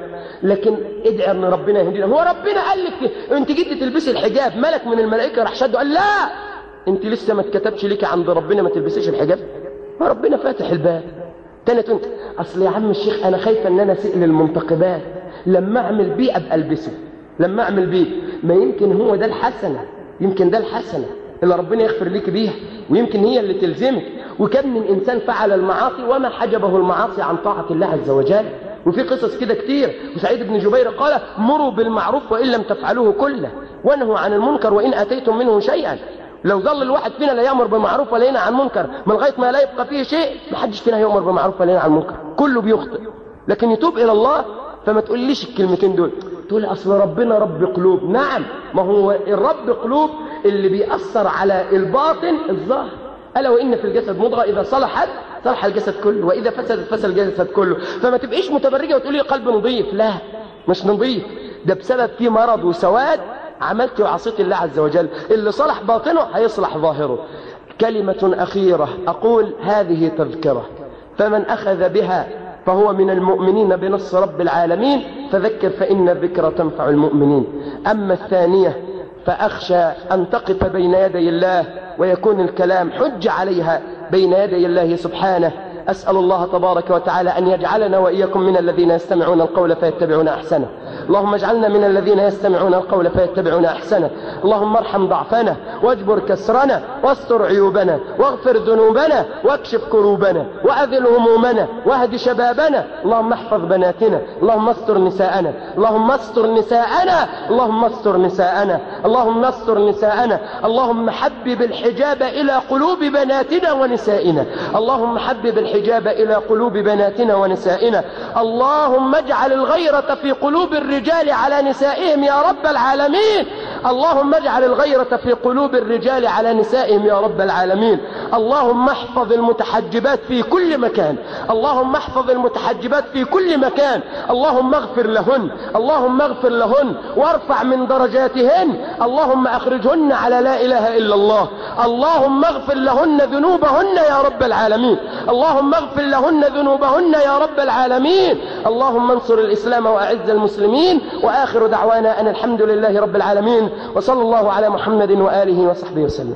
لكن ادعي ان ربنا يهدينا هو ربنا قال لك انت جيت تلبسي الحجاب ملك من الملائكه راح شده قال لا انت لسه ما اتكتبش ليكي عند ربنا ما تلبسيش الحجاب ما ربنا فاتح الباب تاني تقول اصل يا عم الشيخ انا خايفه ان انا اسئل المنتقبات لما اعمل بيه ابقى البسه لما اعمل بيه ما يمكن هو ده الحسنه يمكن ده الحسنه اللي ربنا يغفر ليك بيها ويمكن هي اللي تلزمك وكم من انسان فعل المعاصي وما حجبه المعاصي عن طاعه الله عز وجل وفي قصص كده كتير وسعيد بن جبير قال مروا بالمعروف وان لم تفعلوه كله وانهوا عن المنكر وان اتيتم منه شيئا لو ظل الواحد فينا لا يامر بالمعروف ولا ينهى عن المنكر من لغايه ما لا يبقى فيه شيء ما حدش فينا يامر بالمعروف ولا ينهى عن المنكر كله بيخطئ لكن يتوب الى الله فما تقوليش الكلمتين دول تقول اصل ربنا رب قلوب نعم ما هو الرب قلوب اللي بيأثر على الباطن الظاهر ألا وإن في الجسد مضغة إذا صلحت صلح الجسد كله وإذا فسدت فسد الجسد كله فما تبقيش متبرجة وتقولي قلب نظيف لا مش نظيف ده بسبب في مرض وسواد عملت وعصيت الله عز وجل اللي صلح باطنه هيصلح ظاهره كلمة أخيرة أقول هذه تذكرة فمن أخذ بها فهو من المؤمنين بنص رب العالمين فذكر فإن الذكرى تنفع المؤمنين أما الثانية فأخشى أن تقف بين يدي الله ويكون الكلام حج عليها بين يدي الله سبحانه أسأل الله تبارك وتعالى أن يجعلنا وإياكم من الذين يستمعون القول فيتبعون أحسنه اللهم اجعلنا من الذين يستمعون القول فيتبعون أحسنه اللهم ارحم ضعفنا واجبر كسرنا واستر عيوبنا واغفر ذنوبنا واكشف كروبنا وأذل همومنا واهد شبابنا اللهم احفظ بناتنا اللهم استر نساءنا اللهم استر نساءنا اللهم استر نساءنا اللهم استر نساءنا اللهم حبب الحجاب إلى قلوب بناتنا ونسائنا اللهم حبب الحجاب إلى قلوب بناتنا ونسائنا اللهم اجعل الغيرة في قلوب الرجال على نسائهم يا رب العالمين اللهم اجعل الغيرة في قلوب الرجال على نسائهم يا رب العالمين اللهم احفظ المتحجبات في كل مكان اللهم احفظ المتحجبات في كل مكان اللهم اغفر لهن اللهم اغفر لهن وارفع من درجاتهن اللهم اخرجهن على لا اله الا الله اللهم اغفر لهن ذنوبهن يا رب العالمين اللهم اغفر لهن ذنوبهن يا رب العالمين اللهم انصر الاسلام واعز المسلمين واخر دعوانا ان الحمد لله رب العالمين وصلى الله على محمد وآله وصحبه وسلم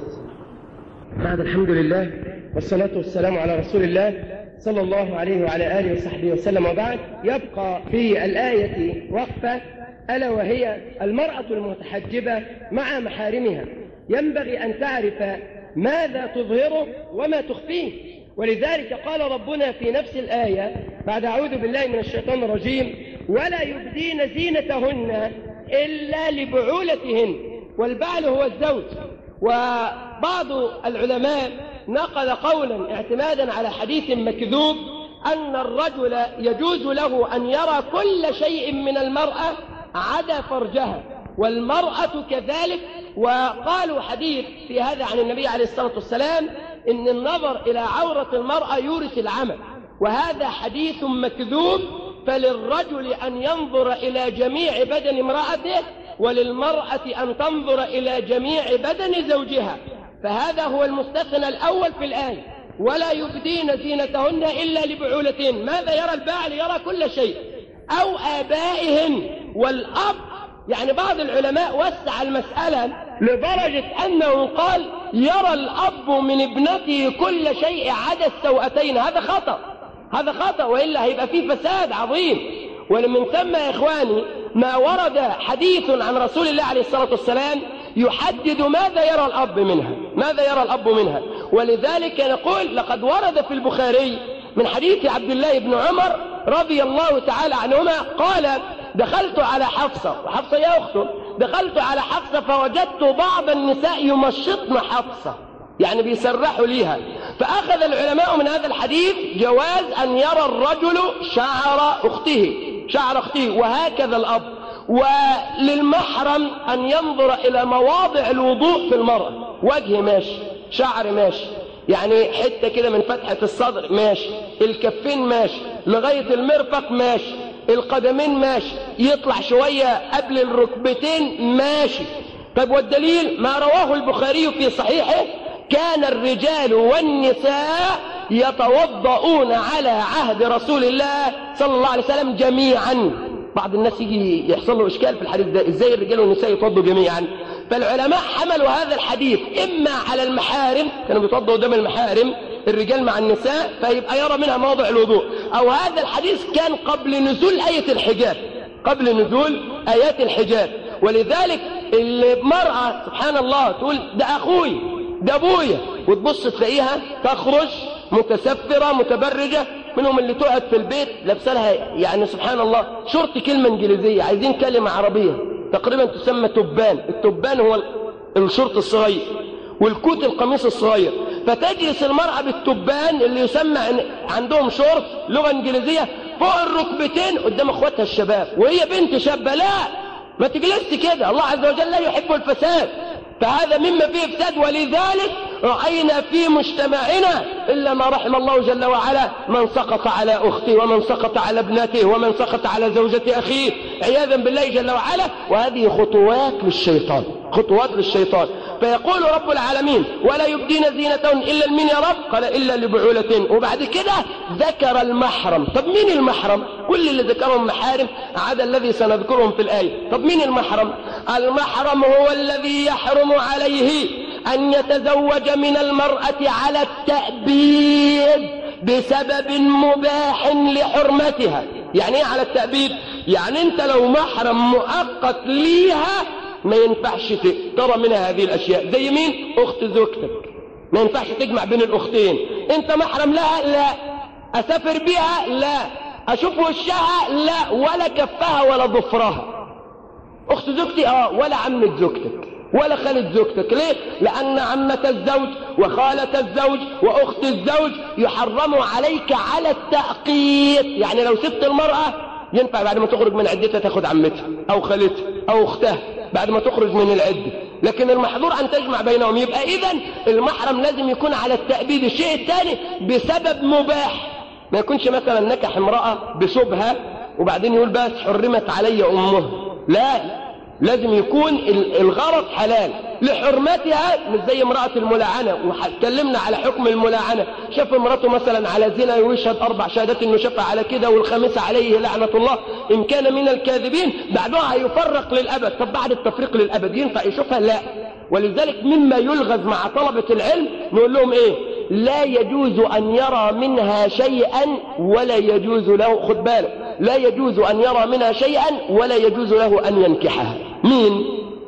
بعد الحمد لله والصلاة والسلام على رسول الله صلى الله عليه وعلى آله وصحبه وسلم وبعد يبقى في الآية وقفة ألا وهي المرأة المتحجبة مع محارمها ينبغي أن تعرف ماذا تظهره وما تخفيه ولذلك قال ربنا في نفس الآية بعد أعوذ بالله من الشيطان الرجيم ولا يبدين زينتهن إلا لبعولتهن والبعل هو الزوج وبعض العلماء نقل قولا اعتمادا على حديث مكذوب أن الرجل يجوز له أن يرى كل شيء من المرأة عدا فرجها والمرأة كذلك وقالوا حديث في هذا عن النبي عليه الصلاة والسلام إن النظر إلى عورة المرأة يورث العمل وهذا حديث مكذوب فللرجل أن ينظر إلى جميع بدن امرأته وللمرأة أن تنظر إلى جميع بدن زوجها فهذا هو المستثنى الأول في الآية ولا يبدين زينتهن إلا لبعولتهن ماذا يرى الباعل يرى كل شيء أو آبائهن والأب يعني بعض العلماء وسع المسألة لدرجة أنه قال يرى الأب من ابنته كل شيء عدا السوأتين هذا خطأ هذا خطأ وإلا هيبقى فيه فساد عظيم ومن ثم يا إخواني ما ورد حديث عن رسول الله عليه الصلاة والسلام يحدد ماذا يرى الأب منها ماذا يرى الأب منها ولذلك نقول لقد ورد في البخاري من حديث عبد الله بن عمر رضي الله تعالى عنهما قال دخلت على حفصة وحفصة يا أخته دخلت على حفصة فوجدت بعض النساء يمشطن حفصة يعني بيسرحوا ليها فأخذ العلماء من هذا الحديث جواز أن يرى الرجل شعر أخته شعر أخته وهكذا الأب وللمحرم أن ينظر إلى مواضع الوضوء في المرأة وجه ماشي شعر ماشي يعني حتة كده من فتحة الصدر ماشي الكفين ماشي لغاية المرفق ماشي القدمين ماشي يطلع شوية قبل الركبتين ماشي طب والدليل ما رواه البخاري في صحيحه كان الرجال والنساء يتوضؤون على عهد رسول الله صلى الله عليه وسلم جميعا بعض الناس يجي يحصل له اشكال في الحديث ده ازاي الرجال والنساء يتوضوا جميعا فالعلماء حملوا هذا الحديث اما على المحارم كانوا بيتوضوا قدام المحارم الرجال مع النساء فيبقى يرى منها موضع الوضوء او هذا الحديث كان قبل نزول آية الحجاب قبل نزول آيات الحجاب ولذلك المرأة سبحان الله تقول ده أخوي ده أبويا وتبص تلاقيها تخرج متسفرة متبرجة منهم اللي تقعد في البيت لابسه لها يعني سبحان الله شرط كلمة إنجليزية عايزين كلمة عربية تقريبا تسمى تبان التبان هو الشرط الصغير والكوت القميص الصغير فتجلس المرأة بالتبان اللي يسمى عندهم شورت لغة انجليزية فوق الركبتين قدام اخواتها الشباب وهي بنت شابة لا ما تجلسش كده الله عز وجل لا يحب الفساد فهذا مما فيه افساد ولذلك رأينا في مجتمعنا إلا ما رحم الله جل وعلا من سقط على أخته ومن سقط على ابنته ومن سقط على زوجة أخيه عياذا بالله جل وعلا وهذه خطوات للشيطان خطوات للشيطان فيقول رب العالمين ولا يبدين زينتهن إلا المين يا رب قال إلا لبعولتهن وبعد كده ذكر المحرم طب مين المحرم كل اللي ذكرهم محارم عدا الذي سنذكرهم في الآية طب مين المحرم المحرم هو الذي يحرم عليه أن يتزوج من المرأة على التأبيد بسبب مباح لحرمتها يعني ايه على التأبيد يعني انت لو محرم مؤقت ليها ما ينفعش ترى منها هذه الأشياء زي مين أخت زوجتك ما ينفعش تجمع بين الأختين انت محرم لها لا أسافر بها لا أشوف وشها لا ولا كفها ولا ضفرها أخت زوجتي اه ولا عمة زوجتك ولا خالة زوجتك ليه؟ لأن عمة الزوج وخالة الزوج وأخت الزوج يحرم عليك على التأقيت يعني لو سبت المرأة ينفع بعد ما تخرج من عدتها تاخد عمتها أو خالتها أو أختها بعد ما تخرج من العدة لكن المحظور أن تجمع بينهم يبقى إذا المحرم لازم يكون على التأبيد الشيء الثاني بسبب مباح ما يكونش مثلا نكح امرأة بشبهة وبعدين يقول بس حرمت علي أمها لا لازم يكون الغرض حلال لحرمتها مش زي امرأة الملاعنة واتكلمنا على حكم الملاعنة شاف امرأته مثلا على زنا ويشهد أربع شهادات انه شافها على كده والخامسة عليه لعنة الله إن كان من الكاذبين بعدها هيفرق للأبد طب بعد التفريق للأبد ينفع يشوفها لا ولذلك مما يلغز مع طلبة العلم نقول لهم ايه لا يجوز أن يرى منها شيئا ولا يجوز له خد بالك لا يجوز أن يرى منها شيئا ولا يجوز له أن ينكحها مين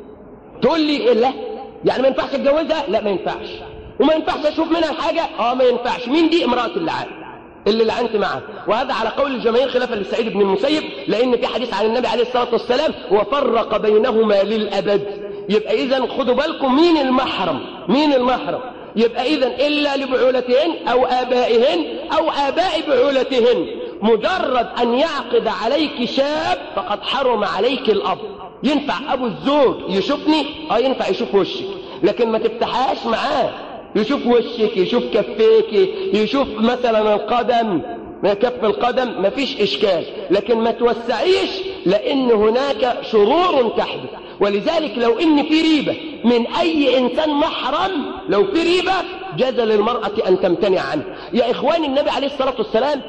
تقول لي إيه لا يعني ما ينفعش اتجوزها لا ما ينفعش وما ينفعش اشوف منها حاجة اه ما ينفعش مين دي امرأة اللعان اللي لعنت معها وهذا على قول الجماهير خلافا لسعيد بن المسيب لان في حديث عن النبي عليه الصلاة والسلام وفرق بينهما للأبد يبقى اذا خدوا بالكم مين المحرم مين المحرم يبقى اذا الا لبعولتهن او ابائهن او اباء بعولتهن مجرد ان يعقد عليك شاب فقد حرم عليك الاب ينفع ابو الزوج يشوفني اه ينفع يشوف وشك لكن ما تفتحهاش معاه يشوف وشك يشوف كفيك يشوف مثلا القدم ما كف القدم ما فيش اشكال لكن ما توسعيش لان هناك شرور تحدث ولذلك لو ان في ريبة من اي انسان محرم لو في ريبة جاز للمرأة ان تمتنع عنه يا اخواني النبي عليه الصلاة والسلام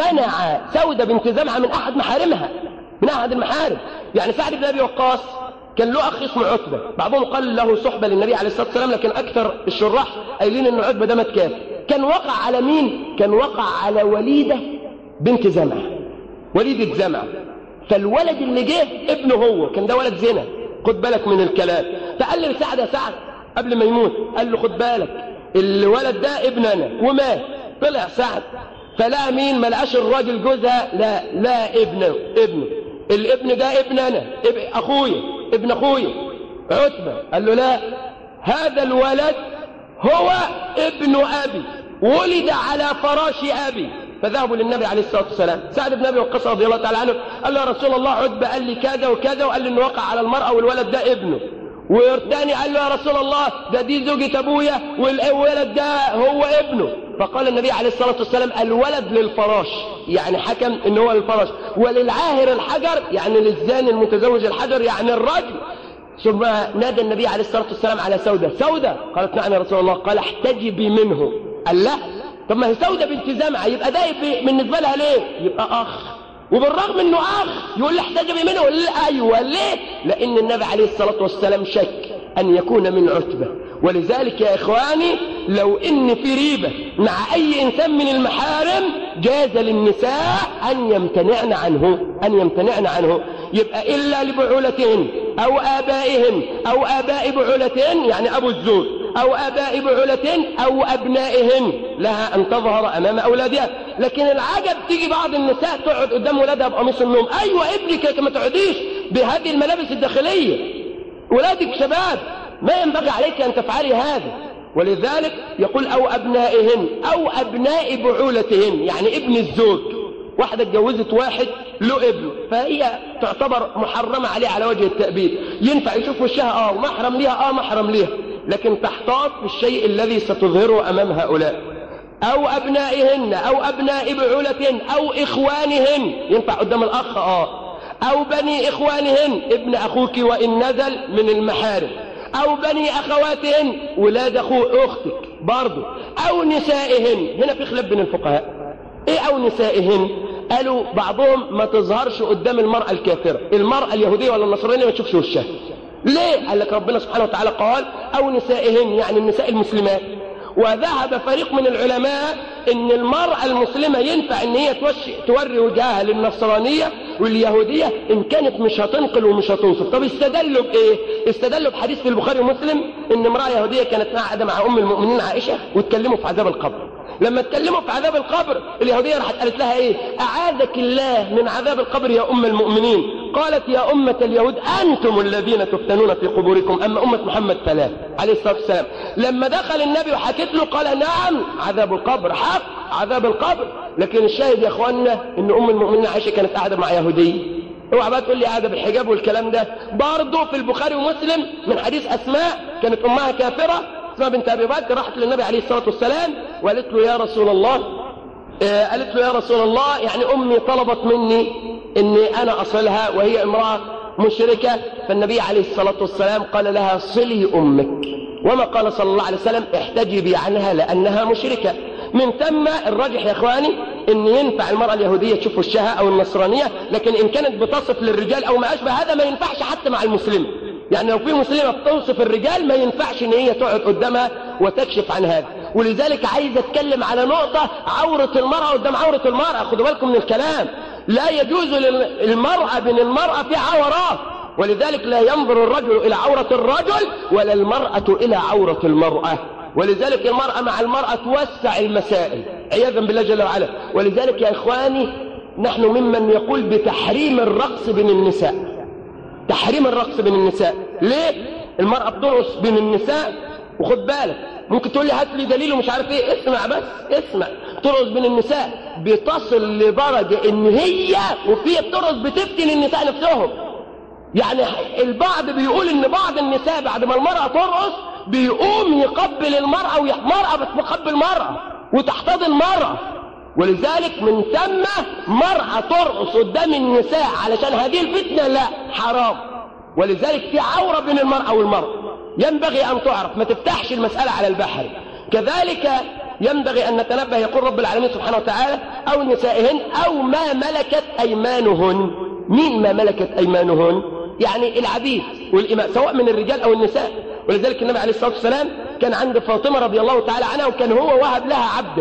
منع سودة بنت زمعة من احد محارمها من احد المحارم يعني سعد بن ابي وقاص كان له اخ اسمه عتبة بعضهم قال له صحبة للنبي عليه الصلاة والسلام لكن اكثر الشراح قايلين ان عتبة ده مات كافر كان وقع على مين كان وقع على وليدة بنت زمعة وليدة زمعة فالولد اللي جه ابنه هو كان ده ولد زنا خد بالك من الكلام فقال لي سعد يا سعد قبل ما يموت قال له خد بالك الولد ده ابن انا ومات طلع سعد فلا مين ما لقاش الراجل جوزها لا لا ابنه ابنه الابن ده ابن انا ابن اخويا ابن اخويا عتبة قال له لا هذا الولد هو ابن ابي ولد على فراش ابي فذهبوا للنبي عليه الصلاة والسلام سعد بن أبي وقاص رضي الله تعالى عنه قال له يا رسول الله عتبة قال لي كذا وكذا وقال لي انه وقع على المرأة والولد ده ابنه والثاني قال له يا رسول الله ده دي زوجة ابويا والولد ده هو ابنه فقال النبي عليه الصلاة والسلام الولد للفراش يعني حكم ان هو للفراش وللعاهر الحجر يعني للزاني المتزوج الحجر يعني الرجل ثم نادى النبي عليه الصلاة والسلام على سودة سودة قالت نعم يا رسول الله قال احتجبي منه قال لا طب ما هي سودة بنت زمعة يبقى ده بالنسبة لها ليه يبقى أخ وبالرغم انه اخ يقول لي احتجبي منه يقول لي ايوه ليه لان النبي عليه الصلاه والسلام شك ان يكون من عتبه ولذلك يا اخواني لو ان في ريبه مع اي انسان من المحارم جاز للنساء ان يمتنعن عنه ان يمتنعن عنه يبقى الا لبعولتهن او ابائهن او اباء بعولتهن يعني ابو الزوج او اباء بعولتهن او ابنائهن لها ان تظهر امام اولادها لكن العجب تيجي بعض النساء تقعد قدام ولادها بقميص النوم ايوه ابنك ما تقعديش بهذه الملابس الداخليه ولادك شباب ما ينبغي عليك ان تفعلي هذا ولذلك يقول او ابنائهن او ابناء بعولتهن يعني ابن الزوج واحدة اتجوزت واحد له ابنه فهي تعتبر محرمة عليه على وجه التأبيد ينفع يشوف وشها اه ومحرم ليها اه محرم ليها لكن تحتاط في الشيء الذي ستظهره امام هؤلاء او ابنائهن او ابناء بعولتهن او اخوانهن ينفع قدام الاخ اه او بني اخوانهن ابن اخوك وان نزل من المحارم او بني اخواتهن ولاد اخو اختك برضه او نسائهن هنا في خلاف بين الفقهاء ايه او نسائهن قالوا بعضهم ما تظهرش قدام المرأة الكافرة المرأة اليهودية ولا النصرانية ما تشوفش وشها ليه قال لك ربنا سبحانه وتعالى قال او نسائهن يعني النساء المسلمات وذهب فريق من العلماء ان المرأة المسلمة ينفع ان هي توري وجهها للنصرانية واليهودية ان كانت مش هتنقل ومش هتنصف طب استدلوا بايه استدلوا بحديث في البخاري ومسلم ان امرأة يهودية كانت قاعدة مع ام المؤمنين عائشة واتكلموا في عذاب القبر لما اتكلموا في عذاب القبر اليهودية راحت قالت لها ايه اعاذك الله من عذاب القبر يا ام المؤمنين قالت يا أمة اليهود أنتم الذين تفتنون في قبوركم أما أمة محمد فلا عليه الصلاة والسلام لما دخل النبي وحكيت له قال نعم عذاب القبر حق عذاب القبر لكن الشاهد يا اخوانا ان ام المؤمنين عائشه كانت قاعده مع يهوديه اوعى بقى تقول لي قاعده بالحجاب والكلام ده برضه في البخاري ومسلم من حديث اسماء كانت امها كافره اسماء بنت ابي بكر راحت للنبي عليه الصلاه والسلام وقالت له يا رسول الله آه قالت له يا رسول الله يعني امي طلبت مني اني انا اصلها وهي امراه مشركه فالنبي عليه الصلاه والسلام قال لها صلي امك وما قال صلى الله عليه وسلم احتجبي عنها لانها مشركه من ثم الراجح يا اخواني ان ينفع المرأة اليهودية تشوف وشها او النصرانية لكن ان كانت بتصف للرجال او ما اشبه هذا ما ينفعش حتى مع المسلمة يعني لو في مسلمة بتوصف الرجال ما ينفعش ان هي تقعد قدامها وتكشف عن هذا ولذلك عايز اتكلم على نقطة عورة المرأة قدام عورة المرأة خدوا بالكم من الكلام لا يجوز للمرأة بين المرأة في عورات ولذلك لا ينظر الرجل الى عورة الرجل ولا المرأة الى عورة المرأة ولذلك المرأة مع المرأة توسع المسائل عياذا بالله جل وعلا ولذلك يا إخواني نحن ممن يقول بتحريم الرقص بين النساء تحريم الرقص بين النساء ليه المرأة بترقص بين النساء وخد بالك ممكن تقول لي هات لي دليل ومش عارف ايه اسمع بس اسمع ترقص بين النساء بتصل لدرجة ان هي وفي بترقص بتفتن النساء نفسهم يعني البعض بيقول ان بعض النساء بعد ما المرأة ترقص بيقوم يقبل المرأة ومرأة بتقبل مرأة وتحتضن مرأة ولذلك من ثم مرأة ترقص قدام النساء علشان هذه الفتنة لا حرام ولذلك في عورة بين المرأة والمرأة ينبغي أن تعرف ما تفتحش المسألة على البحر كذلك ينبغي أن نتنبه يقول رب العالمين سبحانه وتعالى أو نسائهن أو ما ملكت أيمانهن مين ما ملكت أيمانهن يعني العبيد والإماء سواء من الرجال أو النساء ولذلك النبي عليه الصلاة والسلام كان عند فاطمة رضي الله تعالى عنها وكان هو وهب لها عبدا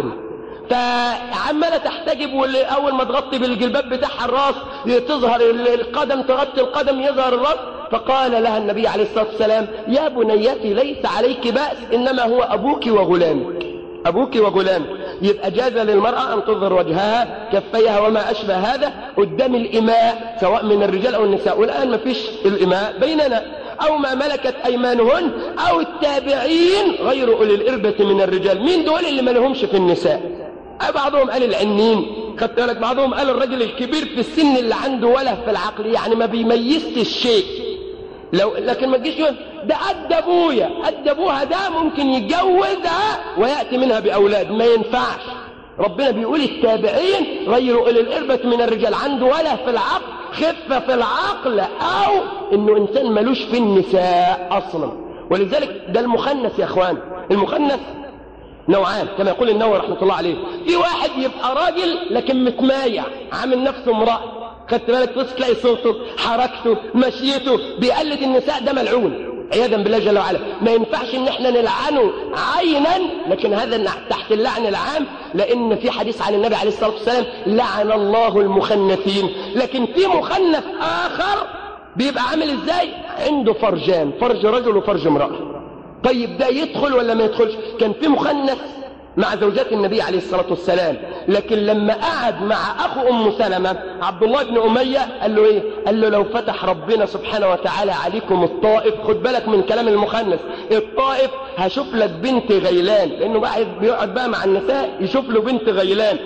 فعمالة تحتجب وأول ما تغطي بالجلباب بتاعها الراس تظهر القدم تغطي القدم يظهر الراس فقال لها النبي عليه الصلاة والسلام يا بنيتي ليس عليك بأس إنما هو أبوك وغلامك أبوك وغلامك يبقى جاز للمرأة أن تظهر وجهها كفيها وما أشبه هذا قدام الإماء سواء من الرجال أو النساء والآن ما فيش الإماء بيننا أو ما ملكت أيمانهن أو التابعين غير أولي الإربة من الرجال مين دول اللي ما لهمش في النساء بعضهم قال العنين خدت بالك بعضهم قال الرجل الكبير في السن اللي عنده وله في العقل يعني ما بيميزش الشيء لو لكن ما تجيش ده قد ابويا قد ابوها ده ممكن يتجوزها وياتي منها باولاد ما ينفعش ربنا بيقول التابعين غير اولي الاربه من الرجال عنده وله في العقل خفه في العقل او انه انسان ملوش في النساء اصلا ولذلك ده المخنث يا اخوان المخنث نوعان كما يقول النووي رحمة الله عليه في واحد يبقى راجل لكن متمايع عامل نفسه امرأة خدت بالك بص تلاقي صوته حركته مشيته بيقلد النساء ده ملعون عياذا بالله جل وعلا ما ينفعش ان احنا نلعنه عينا لكن هذا تحت اللعن العام لان في حديث عن النبي عليه الصلاه والسلام لعن الله المخنثين لكن في مخنث اخر بيبقى عامل ازاي عنده فرجان فرج رجل وفرج امراه طيب ده يدخل ولا ما يدخلش كان في مخنث مع زوجات النبي عليه الصلاة والسلام لكن لما قعد مع أخو أم سلمة عبد الله بن أمية قال له إيه قال له لو فتح ربنا سبحانه وتعالى عليكم الطائف خد بالك من كلام المخنث الطائف هشوف لك بنت غيلان لأنه بقى بيقعد بقى مع النساء يشوف له بنت غيلان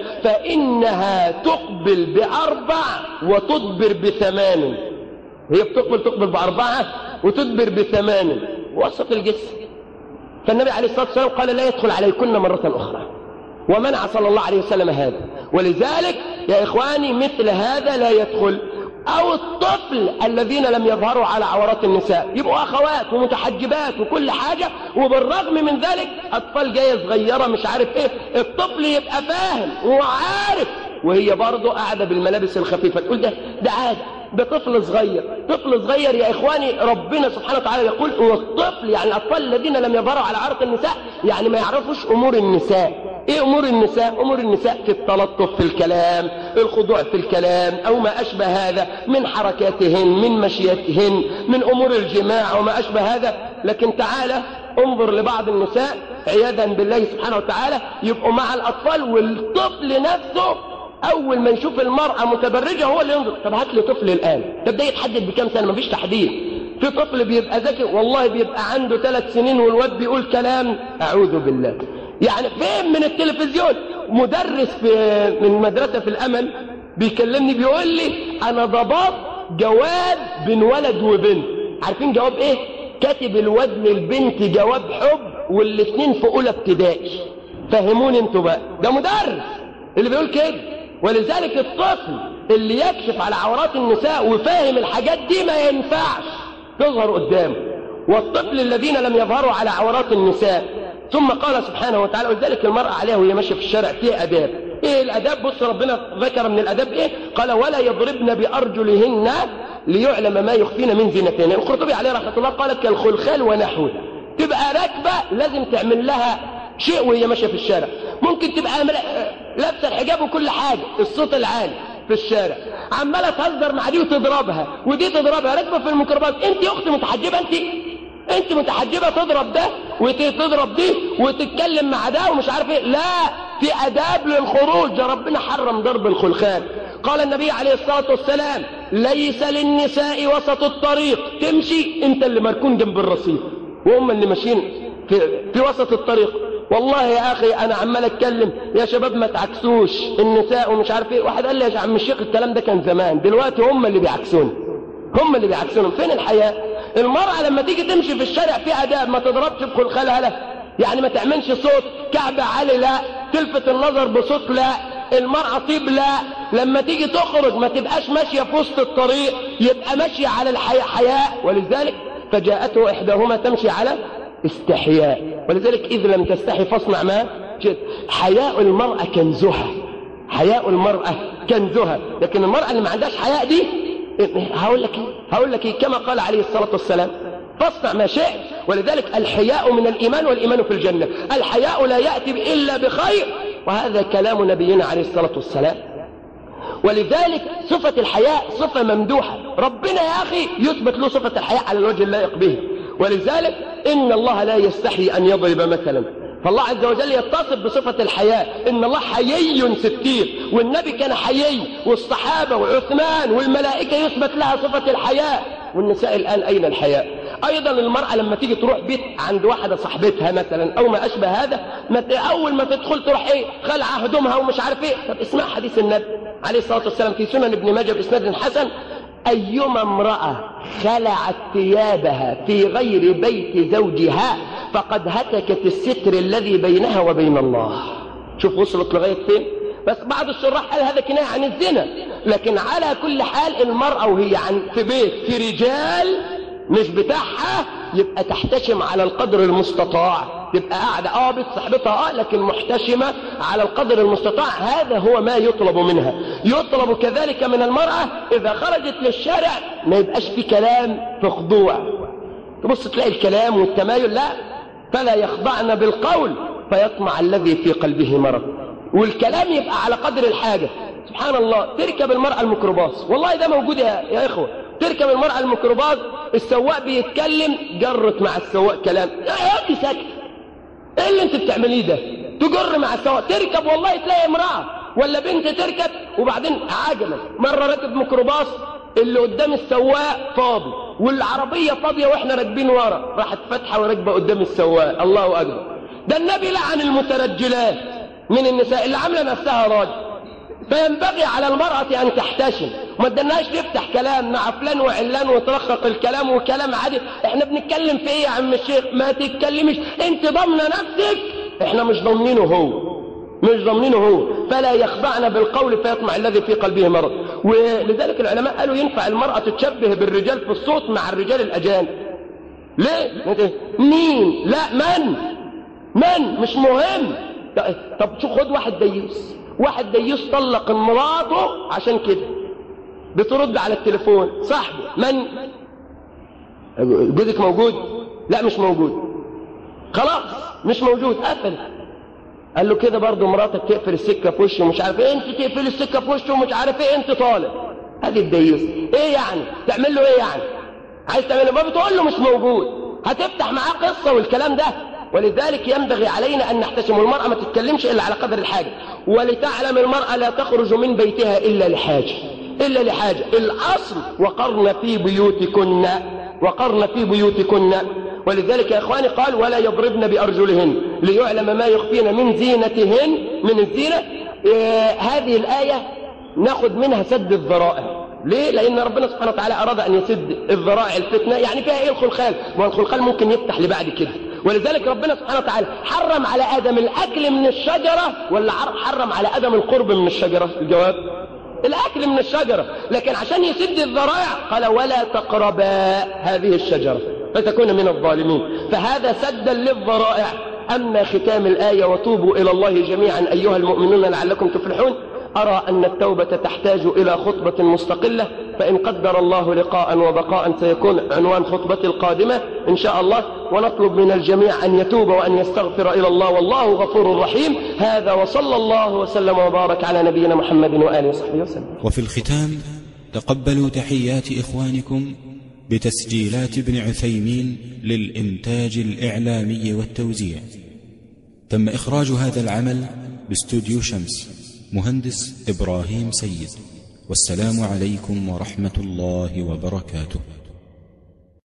فإنها تقبل بأربع وتدبر بثمان هي بتقبل تقبل بأربعة وتدبر بثمان وسط الجسم فالنبي عليه الصلاة والسلام قال لا يدخل عليكن مرة أخرى ومنع صلى الله عليه وسلم هذا ولذلك يا إخواني مثل هذا لا يدخل أو الطفل الذين لم يظهروا على عورات النساء يبقوا أخوات ومتحجبات وكل حاجة وبالرغم من ذلك أطفال جاية صغيرة مش عارف إيه الطفل يبقى فاهم وعارف وهي برضه قاعدة بالملابس الخفيفة تقول ده ده عادي ده طفل صغير طفل صغير يا إخواني ربنا سبحانه وتعالى يقول هو الطفل يعني الأطفال الذين لم يظهروا على عرض النساء يعني ما يعرفوش أمور النساء ايه امور النساء امور النساء في التلطف في الكلام الخضوع في الكلام او ما اشبه هذا من حركاتهن من مشيتهن من امور الجماع وما اشبه هذا لكن تعالى انظر لبعض النساء عياذا بالله سبحانه وتعالى يبقوا مع الاطفال والطفل نفسه اول ما يشوف المرأة متبرجة هو اللي ينظر طب هات لي طفل الان طب ده يتحدد بكام سنة مفيش تحديد في طفل بيبقى ذكي والله بيبقى عنده ثلاث سنين والواد بيقول كلام اعوذ بالله يعني فين من التلفزيون مدرس في من مدرسة في الامل بيكلمني بيقول لي انا ضبط جواب بين ولد وبنت عارفين جواب ايه كاتب الواد للبنت جواب حب والاثنين في اولى ابتدائي فهموني انتوا بقى ده مدرس اللي بيقول كده ولذلك الطفل اللي يكشف على عورات النساء وفاهم الحاجات دي ما ينفعش تظهر قدامه والطفل الذين لم يظهروا على عورات النساء ثم قال سبحانه وتعالى ولذلك المرأة عليها وهي ماشية في الشارع فيه أداب ايه الأداب بص ربنا ذكر من الأداب ايه قال ولا يضربن بأرجلهن ليعلم ما يخفين من زينتهن القرطبي عليه رحمة الله قال كالخلخال ونحوه تبقى راكبة لازم تعمل لها شيء وهي ماشية في الشارع ممكن تبقى لابسة الحجاب وكل حاجة الصوت العالي في الشارع عمالة تهزر مع دي وتضربها ودي تضربها راكبة في الميكروباص انت يا اخت متحجبة انت انت متحجبة تضرب ده وتضرب دي وتتكلم مع ده ومش عارف ايه لا في اداب للخروج ده ربنا حرم ضرب الخلخال قال النبي عليه الصلاة والسلام ليس للنساء وسط الطريق تمشي انت اللي مركون جنب الرصيف وهم اللي ماشيين في, في وسط الطريق والله يا اخي انا عمال اتكلم يا شباب ما تعكسوش النساء ومش عارف ايه واحد قال لي يا عم الشيخ الكلام ده كان زمان دلوقتي هم اللي بيعكسون هم اللي بيعكسونهم فين الحياة المرأة لما تيجي تمشي في الشارع في اداب ما تضربش بخلخالها لا يعني ما تعملش صوت كعب عالي لا تلفت النظر بصوت لا المرأة طيب لا لما تيجي تخرج ما تبقاش ماشية في وسط الطريق يبقى ماشية على الحياء ولذلك فجاءته إحداهما تمشي على استحياء ولذلك إذ لم تستحي فاصنع ما جد حياء المرأة كنزها حياء المرأة كنزها لكن المرأة اللي ما عندهاش حياء دي هقول لك ايه هقول لك ايه كما قال عليه الصلاة والسلام فاصنع ما شئت ولذلك الحياء من الإيمان والإيمان في الجنة الحياء لا يأتي إلا بخير وهذا كلام نبينا عليه الصلاة والسلام ولذلك صفة الحياء صفة ممدوحة ربنا يا أخي يثبت له صفة الحياء على الوجه اللائق به ولذلك إن الله لا يستحي أن يضرب مثلا فالله عز وجل يتصف بصفة الحياء إن الله حيي ستير والنبي كان حيي والصحابة وعثمان والملائكة يثبت لها صفة الحياء والنساء الآن أين الحياء أيضا المرأة لما تيجي تروح بيت عند واحدة صاحبتها مثلا أو ما أشبه هذا ما أول ما تدخل تروح إيه خلع هدومها ومش عارف إيه طب اسمع حديث النبي عليه الصلاة والسلام في سنن ابن ماجه بإسناد حسن أيما امرأة خلعت ثيابها في غير بيت زوجها فقد هتكت الستر الذي بينها وبين الله شوف وصلت لغاية فين بس بعض الشراح قال هذا كناية عن الزنا لكن على كل حال المرأة وهي عن في بيت في رجال مش بتاعها يبقى تحتشم على القدر المستطاع تبقى قاعدة اه بنت صاحبتها اه لكن محتشمة على القدر المستطاع هذا هو ما يطلب منها يطلب كذلك من المرأة إذا خرجت للشارع ما يبقاش في كلام في خضوع تبص تلاقي الكلام والتمايل لا فلا يخضعن بالقول فيطمع الذي في قلبه مرض والكلام يبقى على قدر الحاجة سبحان الله تركب المرأة الميكروباص والله ده موجود يا, يا إخوة تركب المرأة الميكروباص السواق بيتكلم جرت مع السواق كلام يا اخي ساكت ايه اللي انت بتعمليه ده تجر مع السواق تركب والله تلاقي امرأة ولا بنت تركب وبعدين عجلة مرة راكب ميكروباص اللي قدام السواق فاضي والعربية فاضية واحنا راكبين ورا راحت فاتحة وراكبة قدام السواق الله اكبر ده النبي لعن المترجلات من النساء اللي عاملة نفسها راجل فينبغي على المرأة أن تحتشم ما ادناش تفتح كلام مع فلان وعلان وترخق الكلام وكلام عادي احنا بنتكلم في ايه يا عم الشيخ ما تتكلمش انت ضامنه نفسك احنا مش ضامنينه هو مش ضامنينه هو فلا يخضعن بالقول فيطمع الذي في قلبه مرض ولذلك العلماء قالوا ينفع المرأة تتشبه بالرجال في الصوت مع الرجال الأجانب ليه مين لا من من مش مهم طب شو خد واحد ديوس واحد ديوس طلق مراته عشان كده بترد على التليفون صاحبه من جوزك موجود لا مش موجود خلاص مش موجود قفل قال له كده برضه مراتك تقفل السكه في وشه ومش عارف ايه انت تقفل السكه في وشه ومش عارف ايه انت طالع ادي الديوس ايه يعني تعمل له ايه يعني عايز تعمل له ما بتقول له مش موجود هتفتح معاه قصه والكلام ده ولذلك ينبغي علينا أن نحتشم والمرأة ما تتكلمش إلا على قدر الحاجة ولتعلم المرأة لا تخرج من بيتها إلا لحاجة إلا لحاجة الأصل وقرن في بيوتكن وقرن في بيوتكن ولذلك يا إخواني قال ولا يضربن بأرجلهن ليعلم ما يخفين من زينتهن من الزينة آه هذه الآية ناخد منها سد الذرائع ليه؟ لأن ربنا سبحانه وتعالى أراد أن يسد الذرائع الفتنة يعني فيها إيه الخلخال؟ ما الخلخال ممكن يفتح لبعد كده ولذلك ربنا سبحانه وتعالى حرم على آدم الأكل من الشجرة ولا حرم على آدم القرب من الشجرة الجواب الأكل من الشجرة لكن عشان يسد الذرائع قال ولا تقربا هذه الشجرة فتكون من الظالمين فهذا سدا للذرائع أما ختام الآية وتوبوا إلى الله جميعا أيها المؤمنون لعلكم تفلحون أرى أن التوبة تحتاج إلى خطبة مستقلة فإن قدر الله لقاء وبقاء سيكون عنوان خطبتي القادمة إن شاء الله ونطلب من الجميع أن يتوب وأن يستغفر إلى الله والله غفور رحيم هذا وصلى الله وسلم وبارك على نبينا محمد وآله وصحبه وسلم وفي الختام تقبلوا تحيات إخوانكم بتسجيلات ابن عثيمين للإنتاج الإعلامي والتوزيع تم إخراج هذا العمل باستوديو شمس مهندس إبراهيم سيد والسلام عليكم ورحمة الله وبركاته